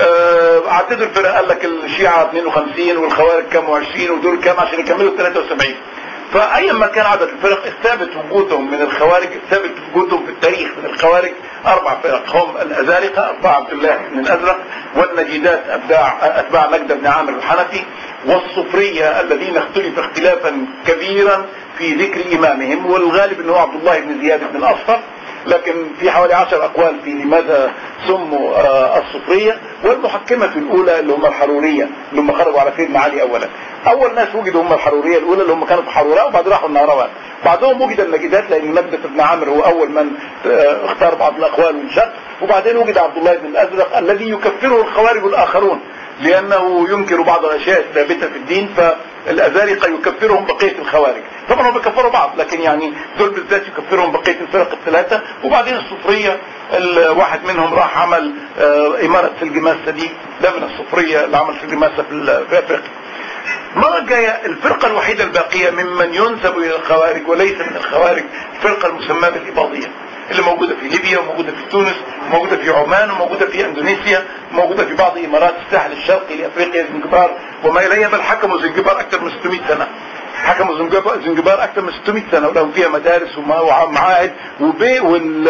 آه عددوا الفرق قال لك الشيعة 52 والخوارج كام 20 ودول كام عشان يكملوا 73 فأيا ما كان عدد الفرق الثابت وجودهم من الخوارج الثابت وجودهم في التاريخ من الخوارج أربع فرق هم الأزارقة أتباع عبد الله بن الأزرق والنجيدات أتباع أتباع مجد بن عامر الحنفي والصفرية الذين اختلف اختلافا كبيرا في ذكر إمامهم والغالب أنه عبد الله بن زياد بن الأصفر لكن في حوالي عشر أقوال في لماذا سموا آه الصفرية والمحكمة الأولى اللي هم الحرورية اللي هم خرجوا على سيدنا علي أولا أول ناس وجدوا هم الحرورية الأولى اللي هم كانوا في حروراء وبعد راحوا النهروان بعدهم وجد النجدات لأن مجدة بن عامر هو أول من آه اختار بعض الأقوال وانشق وبعدين وجد عبد الله بن الأزرق الذي يكفره الخوارج الآخرون لأنه ينكر بعض الأشياء الثابتة في الدين فالأزارقة يكفرهم بقية الخوارج طبعا هم بيكفروا بعض لكن يعني دول بالذات يكفرهم بقية الفرق الثلاثة وبعدين الصفرية الواحد منهم راح عمل إمارة سلجماسة دي ده من الصفرية اللي عمل سلجماسة في أفريقيا المرة الجاية الفرقة الوحيدة الباقية ممن ينسب إلى الخوارج وليس من الخوارج الفرقة المسماة بالإباضية اللي موجودة في ليبيا وموجودة في تونس وموجودة في عمان وموجودة في اندونيسيا وموجودة في بعض امارات الساحل الشرقي لافريقيا زنجبار وما اليها بل حكموا زنجبار اكثر من 600 سنة حكموا زنجبار اكثر من 600 سنة ولهم فيها مدارس ومعاهد وبي وال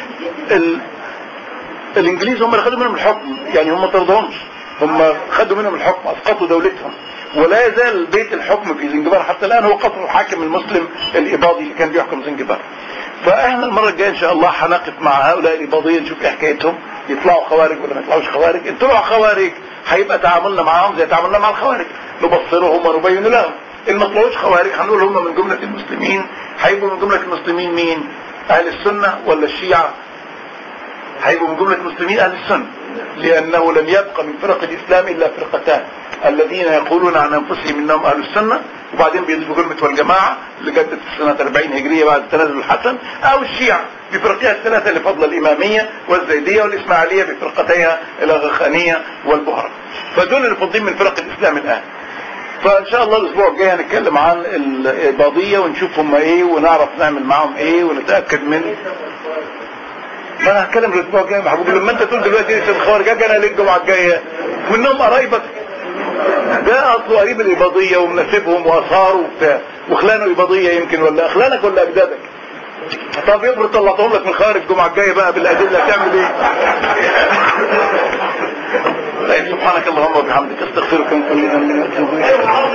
ال... الانجليز هم اللي خدوا منهم الحكم يعني هم ما طردهمش هم خدوا منهم الحكم اسقطوا دولتهم ولا يزال بيت الحكم في زنجبار حتى الان هو قصر الحاكم المسلم الاباضي اللي كان بيحكم زنجبار فاحنا المرة الجاية ان شاء الله هنقف مع هؤلاء الاباضية نشوف ايه حكايتهم يطلعوا خوارج ولا ما يطلعوش خوارج ان طلعوا خوارج هيبقى تعاملنا معاهم زي تعاملنا مع الخوارج نبصرهم ونبين لهم ان ما طلعوش خوارج هنقول هم من جملة المسلمين هيبقوا من جملة المسلمين مين اهل السنة ولا الشيعة هيبقوا من جملة المسلمين اهل السنة لانه لم يبقى من فرق الاسلام الا فرقتان الذين يقولون عن انفسهم انهم اهل السنة وبعدين بيضيفوا كلمة والجماعة اللي جدت في سنة 40 هجرية بعد تنازل الحسن او الشيعة بفرقها الثلاثة لفضل الامامية والزيدية والاسماعيلية بفرقتيها الاغاخانية والبهرة فدول اللي فاضلين من فرق الاسلام الان فان شاء الله الاسبوع الجاي هنتكلم عن الاباضية ونشوف هم ايه ونعرف نعمل معاهم ايه ونتأكد من ما انا هتكلم الاسبوع الجاي محبوب لما انت تقول دلوقتي لسه الخوارج انا ليه الجمعه الجايه وانهم قرايبك ده اصله قريب الاباضيه ومناسبهم واثاره وبتاع وخلانه اباضيه يمكن ولا اخلانك ولا اجدادك طب يفرض طلعتهم لك من خارج الجمعه الجايه بقى بالادله تعمل ايه طيب سبحانك اللهم وبحمدك استغفرك من كل ذنب واتوب اليك